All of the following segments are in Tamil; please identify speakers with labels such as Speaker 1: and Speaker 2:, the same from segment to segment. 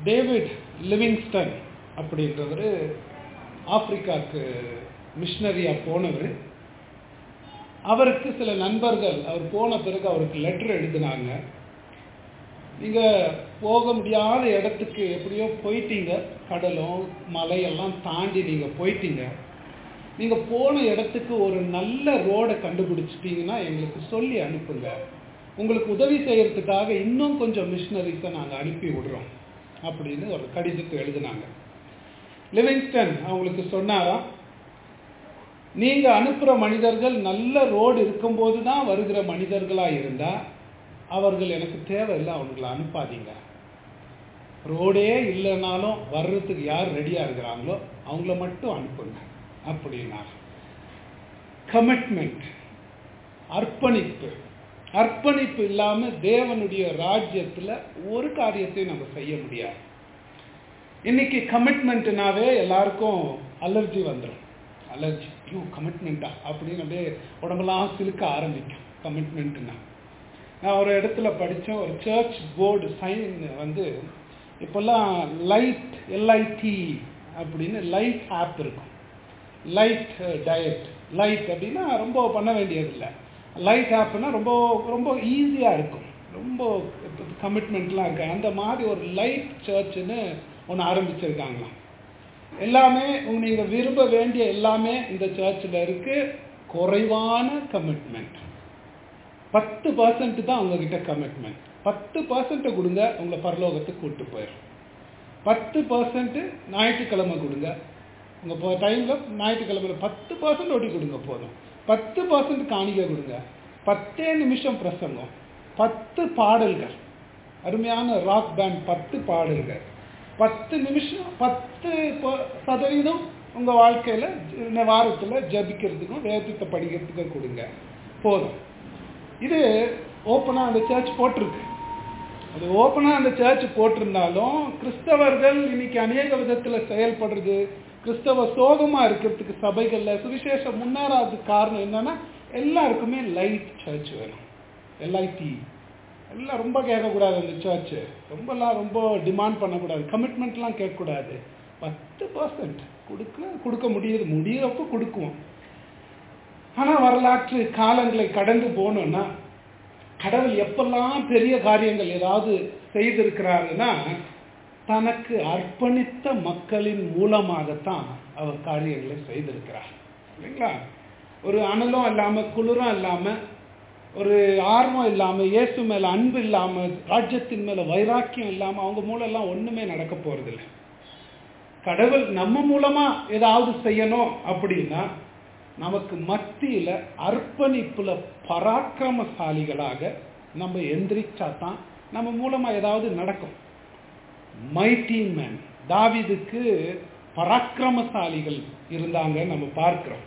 Speaker 1: டேவிட் லிவிங்ஸ்டன் அப்படின்றவர் ஆப்பிரிக்காவுக்கு மிஷினரியாக போனவர் அவருக்கு சில நண்பர்கள் அவர் போன பிறகு அவருக்கு லெட்டர் எழுதினாங்க நீங்கள் போக முடியாத இடத்துக்கு எப்படியோ போயிட்டீங்க கடலும் மலையெல்லாம் தாண்டி நீங்கள் போயிட்டீங்க நீங்கள் போன இடத்துக்கு ஒரு நல்ல ரோடை கண்டுபிடிச்சிட்டிங்கன்னா எங்களுக்கு சொல்லி அனுப்புங்க உங்களுக்கு உதவி செய்யறதுக்காக இன்னும் கொஞ்சம் மிஷினரிஸை நாங்கள் அனுப்பி விடுறோம் அப்படின்னு ஒரு கடிதத்தை எழுதினாங்க லிவிங்ஸ்டன் அவங்களுக்கு சொன்னாராம் நீங்க அனுப்புற மனிதர்கள் நல்ல ரோடு இருக்கும்போது தான் வருகிற மனிதர்களா இருந்தா அவர்கள் எனக்கு தேவையில்லை அவங்களை அனுப்பாதீங்க ரோடே இல்லைனாலும் வர்றதுக்கு யார் ரெடியா இருக்கிறாங்களோ அவங்கள மட்டும் அனுப்புங்க அப்படின்னா கமிட்மெண்ட் அர்ப்பணிப்பு அர்ப்பணிப்பு இல்லாம தேவனுடைய ராஜ்யத்துல ஒரு காரியத்தையும் நம்ம செய்ய முடியாது இன்னைக்கு கமிட்மெண்ட்னாவே எல்லாருக்கும் அலர்ஜி வந்துடும் அலர்ஜி ஐயோ கமிட்மெண்ட்டா அப்படின்னு அப்படியே உடம்பெல்லாம் சிலுக்க ஆரம்பிக்கும் கமிட்மெண்ட்னா நான் ஒரு இடத்துல படித்தேன் ஒரு சர்ச் போர்டு சைன் வந்து இப்போல்லாம் லைட் எல்ஐடி அப்படின்னு லைட் ஆப் இருக்கும் லைட் டயட் லைட் அப்படின்னா ரொம்ப பண்ண வேண்டியதில்லை லைட் ஆப்னா ரொம்ப ரொம்ப ஈஸியாக இருக்கும் ரொம்ப கமிட்மெண்ட்லாம் இருக்கு அந்த மாதிரி ஒரு லைட் சர்ச்சுன்னு ஒன்று ஆரம்பிச்சிருக்காங்களாம் எல்லாமே நீங்கள் விரும்ப வேண்டிய எல்லாமே இந்த சர்ச்சில் இருக்கு குறைவான கமிட்மெண்ட் பத்து பர்சன்ட் தான் உங்ககிட்ட கமிட்மெண்ட் பத்து பர்சன்ட்டை கொடுங்க உங்களை பரலோகத்துக்கு கூட்டு போயிடும் பத்து பர்சன்ட் ஞாயிற்றுக்கிழமை கொடுங்க உங்கள் டைமில் ஞாயிற்றுக்கிழமையில் பத்து பர்சன்ட் ஒட்டி கொடுங்க போதும் பத்து பர்சன்ட் காணிக்க கொடுங்க பத்தே நிமிஷம் பிரசங்கம் பத்து பாடல்கள் அருமையான ராக் பேண்ட் பத்து பாடல்கள் பத்து நிமிஷம் பத்து சதவீதம் உங்கள் வாழ்க்கையில் இந்த வாரத்தில் ஜபிக்கிறதுக்கும் வேதத்தை படிக்கிறதுக்கும் கொடுங்க போதும் இது ஓப்பனாக அந்த சர்ச் போட்டிருக்கு அது ஓப்பனாக அந்த சர்ச் போட்டிருந்தாலும் கிறிஸ்தவர்கள் இன்னைக்கு அநேக விதத்தில் செயல்படுறது கிறிஸ்தவ சோகமாக இருக்கிறதுக்கு சபைகளில் சுவிசேஷம் முன்னேறாததுக்கு காரணம் என்னன்னா எல்லாருக்குமே லைட் சர்ச் வேணும் எல்ஐடி எல்லாம் ரொம்ப கேட்கக்கூடாது அந்த சர்ச்சு ரொம்பலாம் ரொம்ப டிமாண்ட் பண்ணக்கூடாது கமிட்மெண்ட்லாம் கேட்கக்கூடாது பத்து பர்சன்ட் கொடுக்க கொடுக்க முடியுது முடியிறப்ப கொடுக்குவோம் ஆனால் வரலாற்று காலங்களை கடந்து போனோம்னா கடவுள் எப்பெல்லாம் பெரிய காரியங்கள் ஏதாவது செய்திருக்கிறாருன்னா தனக்கு அர்ப்பணித்த மக்களின் மூலமாகத்தான் அவர் காரியங்களை செய்திருக்கிறார் இல்லைங்களா ஒரு அனலும் இல்லாமல் குளிரும் இல்லாமல் ஒரு ஆர்வம் இல்லாமல் இயேசு மேலே அன்பு இல்லாமல் ராஜ்யத்தின் மேலே வைராக்கியம் இல்லாமல் அவங்க மூலம்லாம் ஒன்றுமே நடக்க போகிறதில்ல கடவுள் நம்ம மூலமாக ஏதாவது செய்யணும் அப்படின்னா நமக்கு மத்தியில் அர்ப்பணிப்புல பராக்கிரமசாலிகளாக நம்ம எந்திரிச்சா தான் நம்ம மூலமாக ஏதாவது நடக்கும் மைட்டி மேன் தாவிதுக்கு பராக்கிரமசாலிகள் இருந்தாங்க நம்ம பார்க்கிறோம்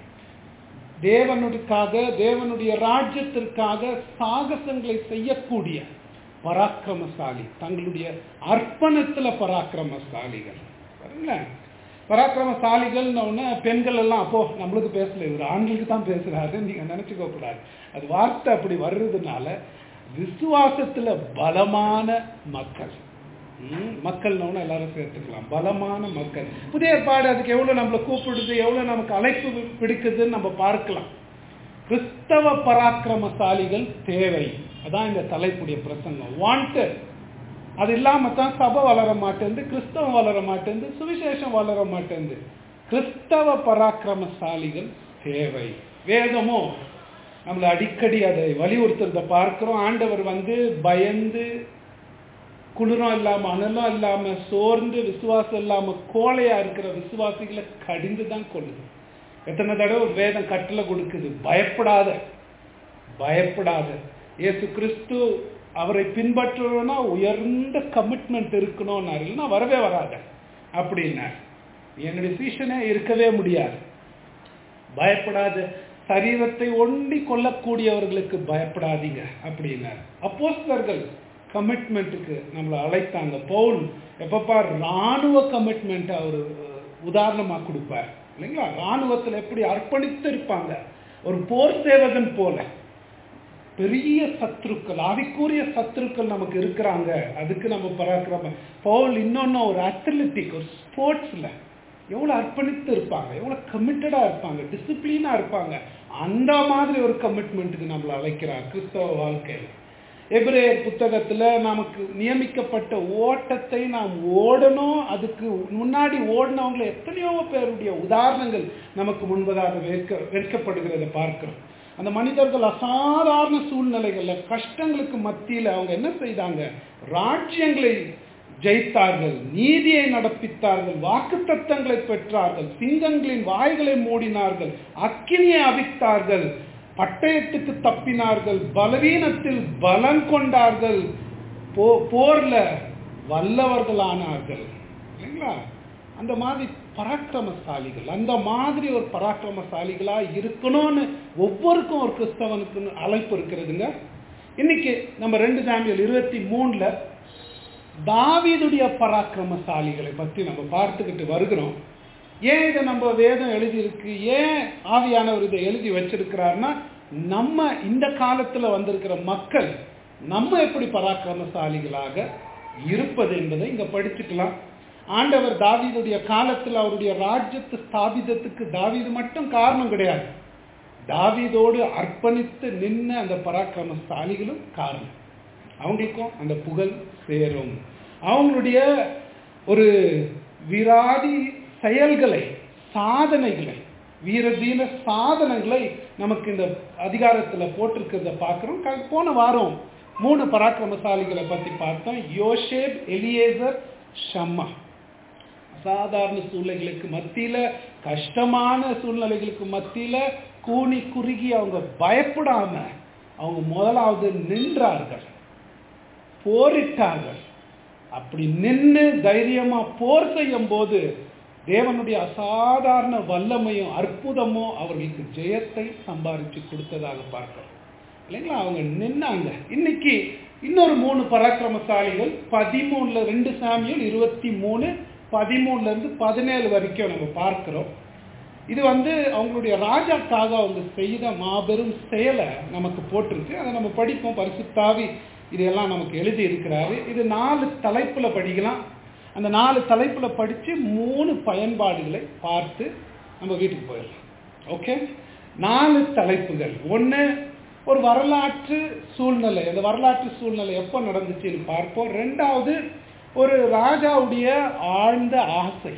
Speaker 1: தேவனுக்காக தேவனுடைய ராஜ்யத்திற்காக சாகசங்களை செய்யக்கூடிய பராக்கிரமசாலி தங்களுடைய அர்ப்பணத்துல பராக்கிரமசாலிகள் பாருங்களேன் பராக்கிரமசாலிகள் பெண்கள் எல்லாம் அப்போ நம்மளுக்கு பேசல இவர் ஆண்களுக்கு தான் பேசுறாரு நீங்க நினைச்சுக்க கூடாது அது வார்த்தை அப்படி வர்றதுனால விசுவாசத்துல பலமான மக்கள் மக்கள் எல்லாரும் சேர்த்துக்கலாம் பலமான மக்கள் புதிய ஏற்பாடு அதுக்கு எவ்வளவு நம்மளை கூப்பிடுது எவ்வளவு நமக்கு அழைப்பு பிடிக்குதுன்னு நம்ம பார்க்கலாம் கிறிஸ்தவ பராக்கிரமசாலிகள் தேவை அதான் இந்த தலைப்புடைய பிரசங்கம் வாண்டட் அது இல்லாம தான் சபை வளர மாட்டேங்குது கிறிஸ்தவம் வளர மாட்டேங்குது சுவிசேஷம் வளர மாட்டேங்குது கிறிஸ்தவ பராக்கிரமசாலிகள் தேவை வேதமோ நம்மளை அடிக்கடி அதை வலியுறுத்துறத பார்க்கிறோம் ஆண்டவர் வந்து பயந்து குளிரும் இல்லாம அனலும் இல்லாம சோர்ந்து விசுவாசம் இல்லாம கோழையா இருக்கிற விசுவாசிகளை கடிந்து தான் கொள்ளுது எத்தனை தடவை வேதம் கட்டளை கொடுக்குது பயப்படாத பயப்படாத இயேசு கிறிஸ்து அவரை பின்பற்றுறோம்னா உயர்ந்த கமிட்மெண்ட் இருக்கணும்னாரு இல்லைன்னா வரவே வராத அப்படின்னார் என்னுடைய சீஷனே இருக்கவே முடியாது பயப்படாத சரீரத்தை ஒண்டி கொள்ளக்கூடியவர்களுக்கு பயப்படாதீங்க அப்படின்னார் அப்போஸ்தர்கள் கமிட்மெண்ட்டுக்கு நம்மளை அழைத்தாங்க பவுல் எப்பப்பா ராணுவ கமிட்மெண்ட் அவர் உதாரணமாக கொடுப்பார் இல்லைங்களா ராணுவத்தில் எப்படி அர்ப்பணித்து இருப்பாங்க ஒரு போர் சேவகன் போல பெரிய சத்துருக்கள் ஆவிக்குரிய சத்துருக்கள் நமக்கு இருக்கிறாங்க அதுக்கு நம்ம பராக்கிரம பவுல் இன்னொன்னு ஒரு அத்லட்டிக் ஒரு ஸ்போர்ட்ஸ்ல எவ்வளவு அர்ப்பணித்து இருப்பாங்க எவ்வளவு கமிட்டடா இருப்பாங்க டிசிப்ளினா இருப்பாங்க அந்த மாதிரி ஒரு கமிட்மெண்ட்டுக்கு நம்மளை அழைக்கிறார் கிறிஸ்தவ வாழ்க்கையில் எபிரேயர் புத்தகத்துல நமக்கு நியமிக்கப்பட்ட ஓட்டத்தை நாம் ஓடணும் அதுக்கு முன்னாடி ஓடினவங்கள எத்தனையோ பேருடைய உதாரணங்கள் நமக்கு முன்பதாக வைக்க வைக்கப்படுகிறத பார்க்கிறோம் அந்த மனிதர்கள் அசாதாரண சூழ்நிலைகள்ல கஷ்டங்களுக்கு மத்தியில அவங்க என்ன செய்தாங்க ராஜ்யங்களை ஜெயித்தார்கள் நீதியை நடப்பித்தார்கள் வாக்குத்தத்தங்களை பெற்றார்கள் சிங்கங்களின் வாய்களை மூடினார்கள் அக்கினியை அவித்தார்கள் பட்டயத்துக்கு தப்பினார்கள் பலவீனத்தில் பலம் கொண்டார்கள் போ போர்ல வல்லவர்களானார்கள் இல்லைங்களா அந்த மாதிரி பராக்கிரமசாலிகள் அந்த மாதிரி ஒரு பராக்கிரமசாலிகளா இருக்கணும்னு ஒவ்வொருக்கும் ஒரு கிறிஸ்தவனுக்கு அழைப்பு இருக்கிறதுங்க இன்னைக்கு நம்ம ரெண்டு சாமியல் இருபத்தி மூணுல தாவீதுடைய பராக்கிரமசாலிகளை பத்தி நம்ம பார்த்துக்கிட்டு வருகிறோம் ஏன் இதை நம்ம வேதம் எழுதியிருக்கு ஏன் ஆவியானவர் இதை எழுதி வச்சிருக்கிறாருன்னா நம்ம இந்த காலத்துல வந்திருக்கிற மக்கள் நம்ம எப்படி பராக்கிரமசாலிகளாக இருப்பது என்பதை இங்க படிச்சுக்கலாம் ஆண்டவர் தாவீதுடைய காலத்தில் அவருடைய ராஜ்யத்தை ஸ்தாபிதத்துக்கு தாவீது மட்டும் காரணம் கிடையாது தாவீதோடு அர்ப்பணித்து நின்ன அந்த பராக்கிரமசாலிகளும் காரணம் அவங்களுக்கும் அந்த புகழ் சேரும் அவங்களுடைய ஒரு விராதி செயல்களை சாதனைகளை வீரதீன சாதனைகளை நமக்கு இந்த அதிகாரத்துல போட்டிருக்கிறத பார்க்கிறோம் க- போன வாரம் மூணு பராக்கிரமசாலிகளை பத்தி பார்த்தோம் யோஷேப் எலியேசர் ஷம்மா அசாதாரண சூழ்நிலைகளுக்கு மத்தியில கஷ்டமான சூழ்நிலைகளுக்கு மத்தியில கூனி குறுகி அவங்க பயப்படாம அவங்க முதலாவது நின்றார்கள் போரிட்டார்கள் அப்படி நின்று தைரியமா போர் செய்யும் போது தேவனுடைய அசாதாரண வல்லமையும் அற்புதமும் அவர்களுக்கு ஜெயத்தை சம்பாரிச்சு கொடுத்ததாக பார்க்கிறோம் இல்லைங்களா அவங்க நின்னாங்க இன்னைக்கு இன்னொரு மூணு பராக்கிரமசாலிகள் பதிமூணுல ரெண்டு சாமியல் இருபத்தி மூணு பதிமூணுல இருந்து பதினேழு வரைக்கும் நம்ம பார்க்கிறோம் இது வந்து அவங்களுடைய ராஜாக்காக அவங்க செய்த மாபெரும் செயலை நமக்கு போட்டிருக்கு அதை நம்ம படிப்போம் பரிசுத்தாவி இதெல்லாம் நமக்கு எழுதி இருக்கிறாரு இது நாலு தலைப்புல படிக்கலாம் அந்த நாலு தலைப்புல படிச்சு மூணு பயன்பாடுகளை பார்த்து நம்ம வீட்டுக்கு போயிடலாம் ஓகே நாலு தலைப்புகள் ஒண்ணு ஒரு வரலாற்று சூழ்நிலை அந்த வரலாற்று சூழ்நிலை எப்போ நடந்துச்சுன்னு பார்ப்போம் ரெண்டாவது ஒரு ராஜாவுடைய ஆழ்ந்த ஆசை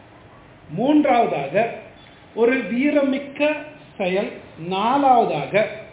Speaker 1: மூன்றாவதாக ஒரு வீரமிக்க செயல் நாலாவதாக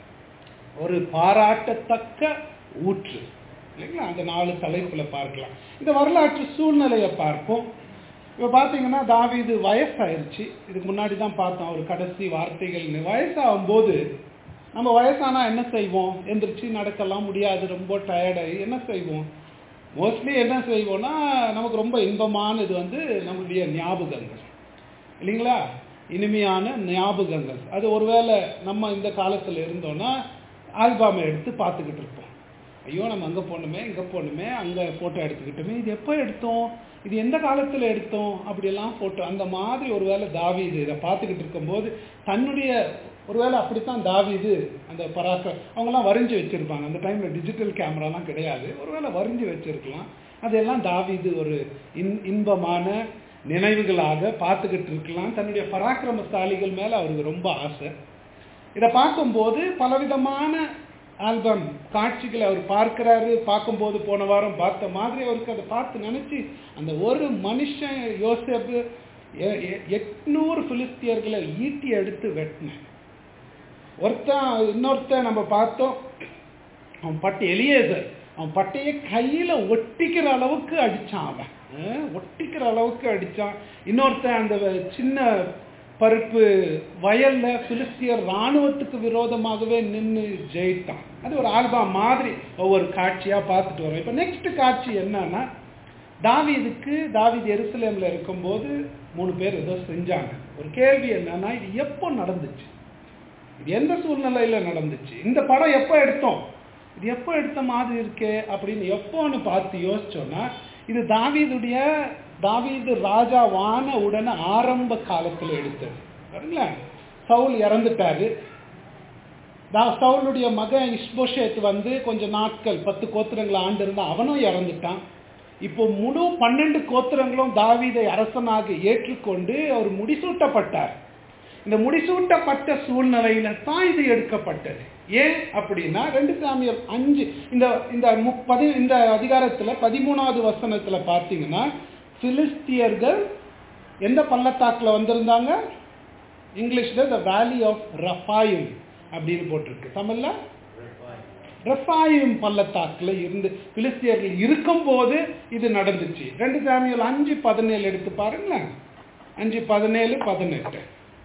Speaker 1: ஒரு பாராட்டத்தக்க ஊற்று இல்லைங்களா அந்த நாலு தலைப்புல பார்க்கலாம் இந்த வரலாற்று சூழ்நிலையை பார்ப்போம் இப்போ பார்த்தீங்கன்னா தாவீது வயசாயிருச்சு இதுக்கு முன்னாடி தான் பார்த்தோம் ஒரு கடைசி வார்த்தைகள் வயசாகும் போது நம்ம வயசானா என்ன செய்வோம் எந்திரிச்சு நடக்கலாம் முடியாது ரொம்ப டயர்டாகி என்ன செய்வோம் மோஸ்ட்லி என்ன செய்வோம்னா நமக்கு ரொம்ப இன்பமானது வந்து நம்மளுடைய ஞாபகங்கள் இல்லைங்களா இனிமையான ஞாபகங்கள் அது ஒருவேளை நம்ம இந்த காலத்தில் இருந்தோம்னா ஆல்பாமை எடுத்து பார்த்துக்கிட்டு இருப்போம் ஐயோ நம்ம அங்கே போகணுமே இங்கே போகணுமே அங்கே ஃபோட்டோ எடுத்துக்கிட்டோமே இது எப்போ எடுத்தோம் இது எந்த காலத்தில் எடுத்தோம் அப்படியெல்லாம் ஃபோட்டோ அந்த மாதிரி ஒருவேளை தாவீது இதை பார்த்துக்கிட்டு இருக்கும்போது தன்னுடைய ஒருவேளை அப்படித்தான் தாவீது அந்த பராக்க அவங்கெல்லாம் வரைஞ்சி வச்சிருப்பாங்க அந்த டைம்ல டிஜிட்டல் கேமராலாம் கிடையாது ஒருவேளை வரைஞ்சி வச்சிருக்கலாம் அதெல்லாம் தாவீது ஒரு இன் இன்பமான நினைவுகளாக பார்த்துக்கிட்டு இருக்கலாம் தன்னுடைய பராக்கிரமசாலிகள் மேல அவருக்கு ரொம்ப ஆசை இதை பார்க்கும்போது பலவிதமான ஆல்பம் காட்சிகளை அவர் பார்க்கிறாரு பார்க்கும்போது போன வாரம் பார்த்த மாதிரி அவருக்கு அதை பார்த்து நினைச்சு அந்த ஒரு மனுஷன் யோசேப்பு எ- எ- எட்நூறு பிலிஸ்தியர்களை ஈட்டி எடுத்து வெட்டினேன் ஒருத்தன் இன்னொருத்தன் நம்ம பார்த்தோம் அவன் பட்டு எலியேசர் அவன் பட்டையை கையில ஒட்டிக்கிற அளவுக்கு அடிச்சான் அவன் அஹ், ஒட்டிக்கிற அளவுக்கு அடிச்சான் இன்னொருத்தன் அந்த சின்ன பருப்பு வயல்ல பிலிஸ்தியர் ராணுவத்துக்கு விரோதமாகவே நின்று ஜெயித்தான் அது ஒரு ஆல்பம் மாதிரி ஒவ்வொரு காட்சியா பார்த்துட்டு வரோம் இப்போ நெக்ஸ்ட் காட்சி என்னன்னா தாவீதுக்கு தாவீது எருசலேம்ல இருக்கும்போது மூணு பேர் ஏதோ செஞ்சாங்க ஒரு கேள்வி என்னன்னா இது எப்போ நடந்துச்சு இது எந்த சூழ்நிலையில நடந்துச்சு இந்த படம் எப்போ எடுத்தோம் இது எப்போ எடுத்த மாதிரி இருக்கே அப்படின்னு எப்போன்னு பார்த்து யோசிச்சோம்னா இது தாவீதுடைய தாவீது ராஜாவான உடனே ஆரம்ப காலத்துல எடுத்தது பாருங்களேன் சவுல் இறந்துட்டாரு தா- சவுலுடைய மகன் இஸ்போஷேத் வந்து கொஞ்ச நாட்கள் பத்து கோத்திரங்களை ஆண்டு இருந்தான் அவனும் இறந்துட்டான் இப்போ முழு பன்னெண்டு கோத்திரங்களும் தாவீதை அரசனாக ஏற்றுக்கொண்டு அவர் முடிசூட்டப்பட்டார் இந்த முடிசூட்டப்பட்ட சூழ்நிலையில தான் இது எடுக்கப்பட்டது ஏன் அப்படின்னா ரெண்டு சாமியர் அஞ்சு இந்த இந்த மு- பதி இந்த அதிகாரத்துல பதிமூணாவது வசனத்துல பார்த்தீங்கன்னா பிலிஸ்தியர்கள் எந்த பள்ளத்தாக்குல வந்திருந்தாங்க இங்கிலீஷ்ல த வேலி ஆஃப் ரஃபாயும் அப்படின்னு போட்டிருக்கு தமிழ்ல ரெஃபாயிம் பள்ளத்தாக்குல இருந்து பிலிஸ்தியர்கள் இருக்கும்போது இது நடந்துச்சு ரெண்டு சாமியல் அஞ்சு பதினேழு எடுத்து பாருங்களேன் அஞ்சு பதினேழு பதினெட்டு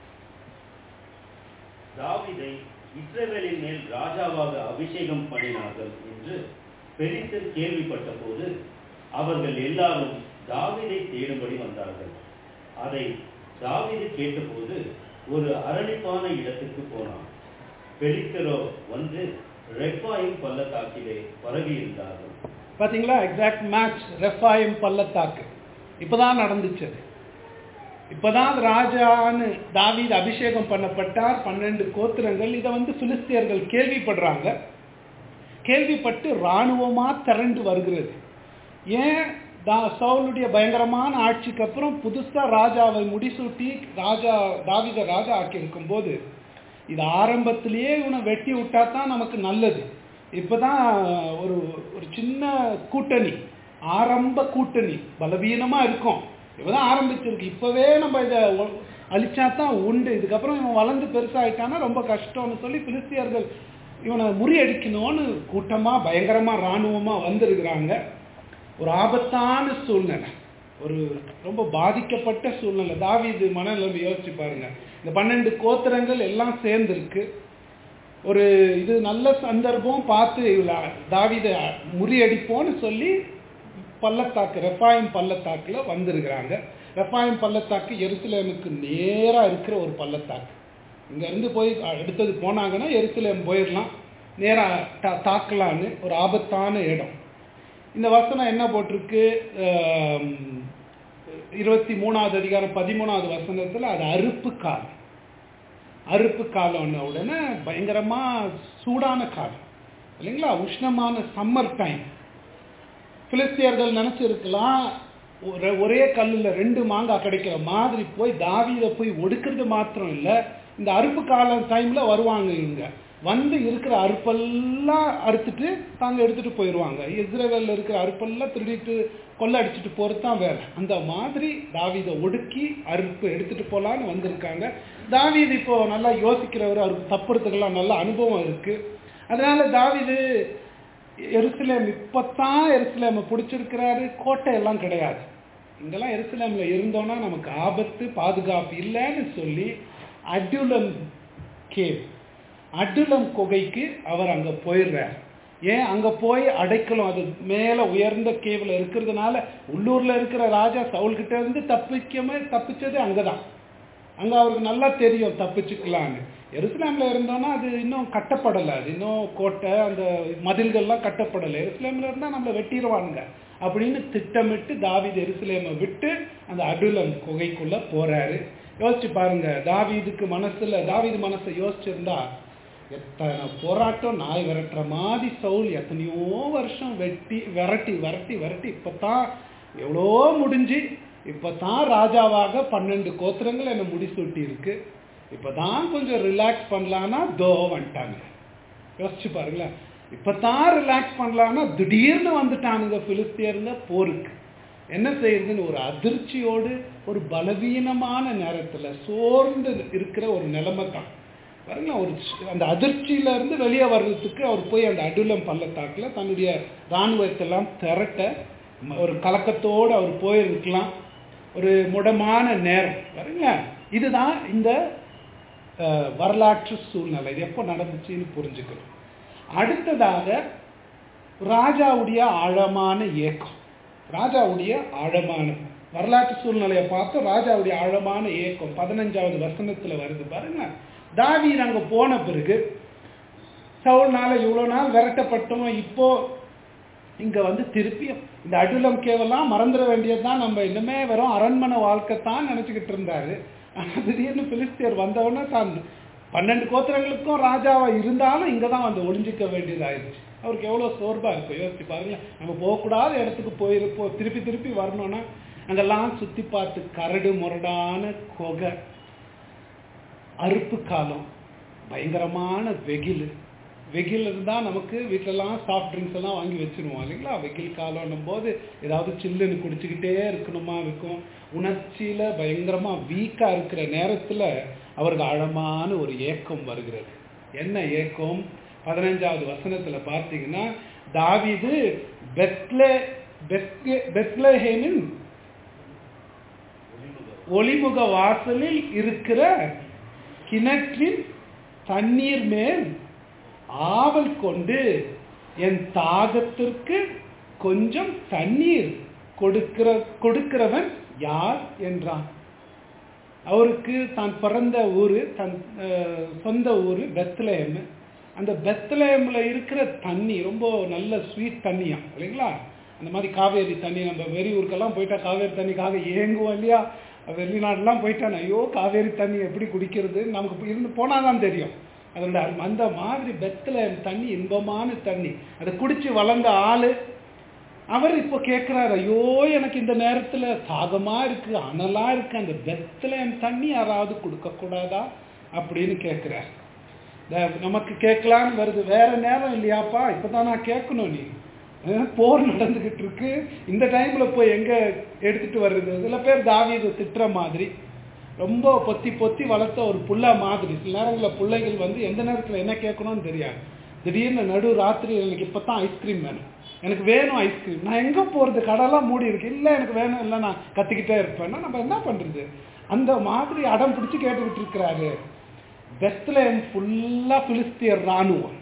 Speaker 2: தாவீதை இஸ்ரவேலின் மேல் ராஜாவாக அபிஷேகம் பண்ணினார்கள் என்று பெலிஸ்தர் கேள்விப்பட்ட போது அவர்கள் எல்லாரும் தாவீதை தேடும்படி வந்தார்கள் அதை தாவீது கேட்டபோது ஒரு அரணிப்பான இடத்துக்கு போனான் பெலிஸ்தரோ வந்து ரெப்பாயும் பள்ளத்தாக்கிலே பரவி இருந்தார்கள்
Speaker 1: பாத்தீங்களா எக்ஸாக்ட் மேட்ச் ரெஃபாயிம் பள்ளத்தாக்கு இப்பதான் நடந்துச்சு அது இப்பதான் ராஜான்னு தாவீது அபிஷேகம் பண்ணப்பட்டார் பன்னெண்டு கோத்திரங்கள் இதை வந்து பிலிஸ்தியர்கள் கேள்விப்படுறாங்க கேள்விப்பட்டு இராணுவமா திரண்டு வருகிறது ஏன் தா சவுலுடைய பயங்கரமான ஆட்சிக்கு அப்புறம் புதுசா ராஜாவை முடிசூட்டி ராஜா தாவீதை ராஜா ஆக்கி இருக்கும்போது இது ஆரம்பத்திலேயே இவனை வெட்டி விட்டா தான் நமக்கு நல்லது இப்பதான் ஒரு ஒரு சின்ன கூட்டணி ஆரம்ப கூட்டணி பலவீனமா இருக்கும் இப்பதான் ஆரம்பிச்சிருக்கு இப்பவே நம்ம இதை அழிச்சா தான் உண்டு இதுக்கப்புறம் இவன் வளர்ந்து பெருசாயிட்டானா ரொம்ப கஷ்டம்னு சொல்லி பிலிஸ்தியர்கள் இவனை முறியடிக்கணும்னு கூட்டமா பயங்கரமா இராணுவமா வந்திருக்கிறாங்க ஒரு ஆபத்தான சூழ்நிலை ஒரு ரொம்ப பாதிக்கப்பட்ட சூழ்நிலை தாவீது மனநிலைமை யோசிச்சு பாருங்க இந்த பன்னெண்டு கோத்திரங்கள் எல்லாம் சேர்ந்திருக்கு ஒரு இது நல்ல சந்தர்ப்பம் பார்த்து இவள தாவீதை முறியடிப்போம்னு சொல்லி பள்ளத்தாக்கு ரெஃபாயம் பள்ளத்தாக்குல வந்திருக்கிறாங்க ரெஃபாயம் பள்ளத்தாக்கு எருசலேமுக்கு நேரா இருக்கிற ஒரு பள்ளத்தாக்கு இங்க இருந்து போய் அடுத்தது போனாங்கன்னா எருசலேம் போயிடலாம் நேரா தா- தாக்கலான்னு ஒரு ஆபத்தான இடம் இந்த வசனம் என்ன போட்டிருக்கு ஆம், இருபத்தி மூணாவது அதிகாரம் பதிமூணாவது வசனத்துல அது அறுப்பு காலம் அறுப்பு காலம்ன உடனே பயங்கரமா சூடான காலம் இல்லைங்களா உஷ்ணமான சம்மர் டைம் பிலிஸ்தியர்கள் நினைச்சிருக்கலாம் ஒரு- ஒரே கல்லுல ரெண்டு மாங்காய் கிடைக்கிற மாதிரி போய் தாவீதை போய் ஒடுக்கிறது மாத்திரம் இல்ல இந்த அறுப்பு காலம் டைம்ல வருவாங்க இவங்க வந்து இருக்கிற அறுப்பெல்லாம் அறுத்துட்டு தாங்க எடுத்துட்டு போயிடுவாங்க இஸ்ரேவேல்ல இருக்கிற அறுப்பெல்லாம் திருடிட்டு கொள்ள அடிச்சுட்டு போறது தான் வேலை அந்த மாதிரி தாவீதை ஒடுக்கி அறுப்பு எடுத்துட்டு போலான்னு வந்திருக்காங்க தாவீது இப்போ நல்லா யோசிக்கிறவர் அவருக்கு தப்புறதுக்கெல்லாம் நல்ல அனுபவம் இருக்கு அதனால தாவீது எருசலேம் இப்பத்தான் எருசலேமை பிடிச்சிருக்கிறாரு கோட்டை எல்லாம் கிடையாது இங்கெல்லாம் எருசலேம்ல இருந்தோம்னா நமக்கு ஆபத்து பாதுகாப்பு இல்லைன்னு சொல்லி அட்யுலம் கேவ் அட்யுலம் குகைக்கு அவர் அங்க போயிடுறார் ஏன் அங்க போய் அடைக்கலம் அது மேல உயர்ந்த கேவ்ல இருக்கிறதுனால உள்ளூர்ல இருக்கிற ராஜா சவுல் கிட்ட இருந்து தப்பிக்கமே தப்பிச்சது அங்கதான் அங்க அவருக்கு நல்லா தெரியும் தப்பிச்சுக்கலான்னு எருசலேம்ல இருந்தோம்னா அது இன்னும் கட்டப்படலை அது இன்னும் கோட்டை அந்த மதில்கள்லாம் கட்டப்படலை எருசலேம்ல இருந்தா நம்மளை வெட்டிடுவானுங்க அப்படின்னு திட்டமிட்டு தாவீது எருசலேமை விட்டு அந்த அடுலம் குகைக்குள்ள போறாரு யோசிச்சு பாருங்க தாவீதுக்கு மனசுல தாவீது மனசை யோசிச்சிருந்தா எத்தனை போராட்டம் நாய் விரட்டுற மாதிரி சவுல் எத்தனையோ வருஷம் வெட்டி விரட்டி விரட்டி விரட்டி இப்பதான் எவ்வளோ முடிஞ்சு இப்பதான் ராஜாவாக பன்னெண்டு கோத்திரங்கள் என்னை முடிசூட்டி இருக்கு இப்பதான் கொஞ்சம் ரிலாக்ஸ் பண்ணலான்னா தோ வந்துட்டாங்க யோசிச்சு பாருங்களேன் இப்பதான் ரிலாக்ஸ் பண்ணலான்னா திடீர்னு வந்துட்டானுங்க பிலிஸ்தியருங்க போருக்கு என்ன செய்யுதுன்னு ஒரு அதிர்ச்சியோடு ஒரு பலவீனமான நேரத்துல சோர்ந்து இருக்கிற ஒரு நிலைமை தான் பாருங்களேன் ஒரு சி- அந்த அதிர்ச்சியில இருந்து வெளியே வர்றதுக்கு அவர் போய் அந்த அடுலம் பள்ளத்தாக்குல தன்னுடைய இராணுவத்தெல்லாம் திரட்ட ம- ஒரு கலக்கத்தோடு அவர் போயிருக்கலாம் ஒரு முடமான நேரம் பாருங்களேன் இதுதான் இந்த அஹ், வரலாற்று சூழ்நிலை இது எப்போ நடந்துச்சுன்னு புரிஞ்சுக்கணும் அடுத்ததாக ராஜாவுடைய ஆழமான ஏக்கம் ராஜாவுடைய ஆழமான வரலாற்று சூழ்நிலையை பார்த்து ராஜாவுடைய ஆழமான ஏக்கம் பதினஞ்சாவது வசனத்துல வருது பாருங்க தாவீது அங்க போன பிறகு சவுல்னால இவ்வளவு நாள் விரட்டப்பட்டோம் இப்போ இங்க வந்து திருப்பி இந்த அடுலம் கேவெல்லாம் மறந்துட வேண்டியதுதான் நம்ம இன்னுமே வெறும் அரண்மனை வாழ்க்கை தான் நினைச்சுக்கிட்டு இருந்தாரு ஆனா திடீர்னு பிலிஸ்தியர் வந்தவொடனே தான் பன்னெண்டு கோத்திரங்களுக்கும் ராஜாவா இருந்தாலும் இங்க தான் வந்து ஒளிஞ்சிக்க வேண்டியதாயிருச்சு அவருக்கு எவ்வளோ சோர்வா இருக்கும் யோசிச்சு பாருங்களேன் நம்ம போகக்கூடாத இடத்துக்கு போயிருப்போம் திருப்பி திருப்பி வரணும்னா அங்கெல்லாம் சுத்தி பார்த்து கரடு முரடான கொகை அறுப்பு காலம் பயங்கரமான வெயில் வெயில் இருந்தால் நமக்கு வீட்டிலலாம் சாஃப்ட் ட்ரிங்க்ஸ் எல்லாம் வாங்கி வச்சிருவோம் இல்லைங்களா வெயில் காலம்னும் போது ஏதாவது சில்லுன்னு குடிச்சுக்கிட்டே இருக்கணுமா இருக்கும் உணர்ச்சியில பயங்கரமா வீக்கா இருக்கிற நேரத்துல அவருக்கு ஆழமான ஒரு ஏக்கம் வருகிறது என்ன ஏக்கம் பதினஞ்சாவது வசனத்துல பார்த்தீங்கன்னா தாவீது பெத்லே பெத்லே- பெத்லஹேமின் ஒளிமுக வாசலில் இருக்கிற கிணற்றின் தண்ணீர் மேல் ஆவல் கொண்டு என் தாகத்திற்கு கொஞ்சம் தண்ணீர் கொடுக்கிற கொடுக்கிறவன் யார் என்றான் அவருக்கு தான் பிறந்த ஊரு தன் அஹ், சொந்த ஊரு பெத்லஹேம் அந்த பெத்லஹேம்ல இருக்கிற தண்ணி ரொம்ப நல்ல ஸ்வீட் தண்ணியா இல்லைங்களா அந்த மாதிரி காவேரி தண்ணி நம்ம வெளியூருக்கெல்லாம் போயிட்டா காவேரி தண்ணிக்காக ஏங்குவோம் இல்லையா வெளிநாடுலாம் போயிட்டா ஐயோ காவேரி தண்ணி எப்படி குடிக்கிறது நமக்கு இருந்து போனாதான் தெரியும் அதோட அருமை. அந்த மாதிரி பெத்லஹேம் தண்ணி இன்பமான தண்ணி அதை குடிச்சு வளர்ந்த ஆளு அவர் இப்போ கேட்கிறாரு ஐயோ எனக்கு இந்த நேரத்துல தாகமா இருக்கு அனலா இருக்கு அந்த பெத்லஹேம் தண்ணி யாராவது கொடுக்க கூடாதா அப்படின்னு கேட்கிறார் த- நமக்கு கேட்கலான்னு வருது வேற நேரம் இல்லையாப்பா இப்பதான் நான் கேட்கணும் நீ அஹ், போர் நடந்துகிட்டு இருக்கு இந்த டைம்ல போய் எங்க எடுத்துட்டு வர்றது சில பேர் தாவீது திட்டுற மாதிரி ரொம்ப பொத்தி பொத்தி வளர்த்த ஒரு புள்ள மாதிரி சில நேரங்களில் பிள்ளைகள் வந்து எந்த நேரத்தில் என்ன கேட்கணும்னு தெரியாது திடீர்னு நடு ராத்திரி எனக்கு இப்போ தான் ஐஸ்கிரீம் வேணும் எனக்கு வேணும் ஐஸ்கிரீம் நான் எங்கே போகிறது கடைலாம் மூடி இருக்கு இல்லை எனக்கு வேணும் இல்லை நான் கத்திக்கிட்டே இருப்பேன்னா நம்ம என்ன பண்ணுறது அந்த மாதிரி அடம் பிடிச்சி கேட்டுக்கிட்டு இருக்கிறாரு பெத்லஹேம் ஃபுல்லாக பிலிஸ்தியர் ராணுவம்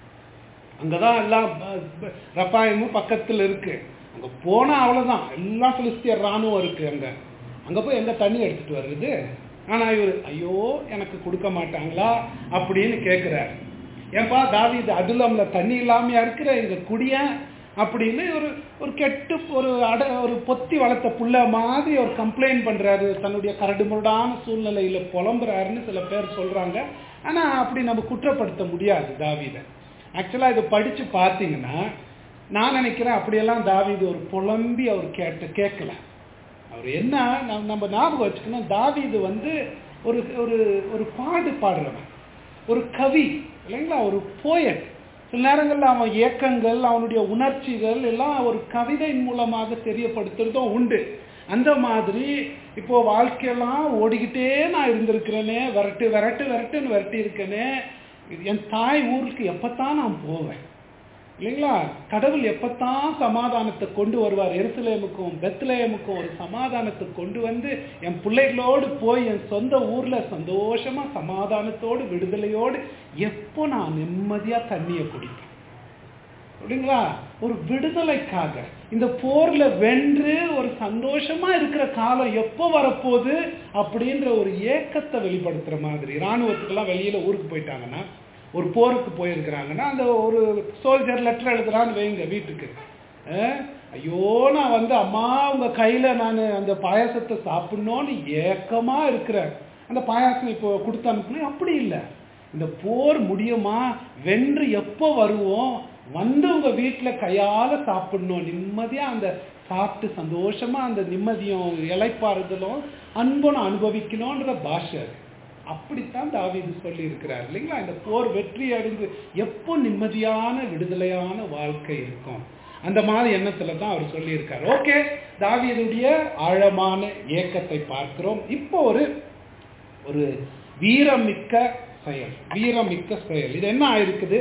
Speaker 1: அங்கதான் எல்லாம் ப- ப- ரப்பாயமும் பக்கத்துல இருக்கு அங்க போனா அவ்வளவுதான் எல்லாம் பிலிஸ்தியர் ராணுவம் இருக்கு அங்க அங்க போய் எங்க தண்ணி எடுத்துட்டு வர்றது ஆனா இவர் ஐயோ எனக்கு கொடுக்க மாட்டாங்களா அப்படின்னு கேக்குறார் ஏன்பா தாவீது அதுலம்ல தண்ணி இல்லாமையா இருக்கிற எங்க குடிய அப்படின்னு ஒரு ஒரு கெட்டு ஒரு அட ஒரு பொத்தி வளர்த்த புள்ள மாதிரி ஒரு கம்ப்ளைண்ட் பண்றாரு தன்னுடைய கரடு முரடான சூழ்நிலையில புலம்புறாருன்னு சில பேர் சொல்றாங்க ஆனா அப்படி நம்ம குற்றப்படுத்த முடியாது தாவீதை ஆக்சுவலா இதை படிச்சு பார்த்தீங்கன்னா நான் நினைக்கிறேன் அப்படியெல்லாம் தாவீது ஒரு புலம்பி அவர் கேட்டு கேட்கல அவர் என்ன நம்ம- நம்ம ஞாபகம் வச்சுக்கணும் தாவீது வந்து ஒரு ஒரு ஒரு பாடு பாடுறவன் ஒரு கவி இல்லைங்களா ஒரு போயட் சில நேரங்கள்ல அவன் ஏக்கங்கள் அவனுடைய உணர்ச்சிகள் எல்லாம் ஒரு கவிதையின் மூலமாக தெரியப்படுத்துறதும் உண்டு அந்த மாதிரி இப்போ வாழ்க்கையெல்லாம் ஓடிக்கிட்டே நான் இருந்திருக்கிறேனே விரட்டு விரட்டு விரட்டுன்னு விரட்டி இருக்கேனே என் தாய் ஊருக்கு எப்பத்தான் நான் போவேன் இல்லைங்களா கடவுள் எப்பத்தான் சமாதானத்தை கொண்டு வருவார் எருசலேமுக்கும் பெத்லேமுக்கும் ஒரு சமாதானத்தை கொண்டு வந்து என் பிள்ளைகளோடு போய் என் சொந்த ஊர்ல சந்தோஷமா சமாதானத்தோடு விடுதலையோடு எப்போ நான் நிம்மதியா தண்ணியை குடிப்பேன் அப்படிங்களா ஒரு விடுதலைக்காக இந்த போர்ல வென்று ஒரு சந்தோஷமா இருக்கிற காலம் எப்போ வரப்போகுது அப்படின்ற ஒரு ஏக்கத்தை வெளிப்படுத்துற மாதிரி இராணுவத்துக்கெல்லாம் வெளியில ஊருக்கு போயிட்டாங்கன்னா ஒரு போருக்கு போயிருக்கிறாங்கன்னா அந்த ஒரு சோல்ஜர் லெட்டர் எழுதுறான்னு வைங்க வீட்டுக்கு அஹ், ஐயோ நான் வந்து அம்மா உங்க கையில நான் அந்த பாயாசத்தை சாப்பிடணும்னு ஏக்கமா இருக்கிறேன் அந்த பாயாசம் இப்போ கொடுத்து அனுப்பணும் அப்படி இல்லை இந்த போர் முடியுமா வென்று எப்போ வருவோம் வந்து உங்க வீட்டுல கையால சாப்பிடணும் நிம்மதியா அந்த சாப்பிட்டு சந்தோஷமா அந்த நிம்மதியும் இலைப்பாறுதலும் அன்பும் அனுபவிக்கணும்ன்ற பாஷை அது. அப்படித்தான் தாவீது சொல்லி இருக்கிறார் இல்லைங்களா இந்த போர் வெற்றி அடைந்து எப்போ நிம்மதியான விடுதலையான வாழ்க்கை இருக்கும் அந்த மாதிரி எண்ணத்துல தான் அவர் சொல்லியிருக்கார் ஓகே தாவீதுடைய ஆழமான ஏக்கத்தை பார்க்கிறோம் இப்போ ஒரு ஒரு வீரமிக்க செயல் வீரமிக்க செயல் இது என்ன ஆயிருக்குது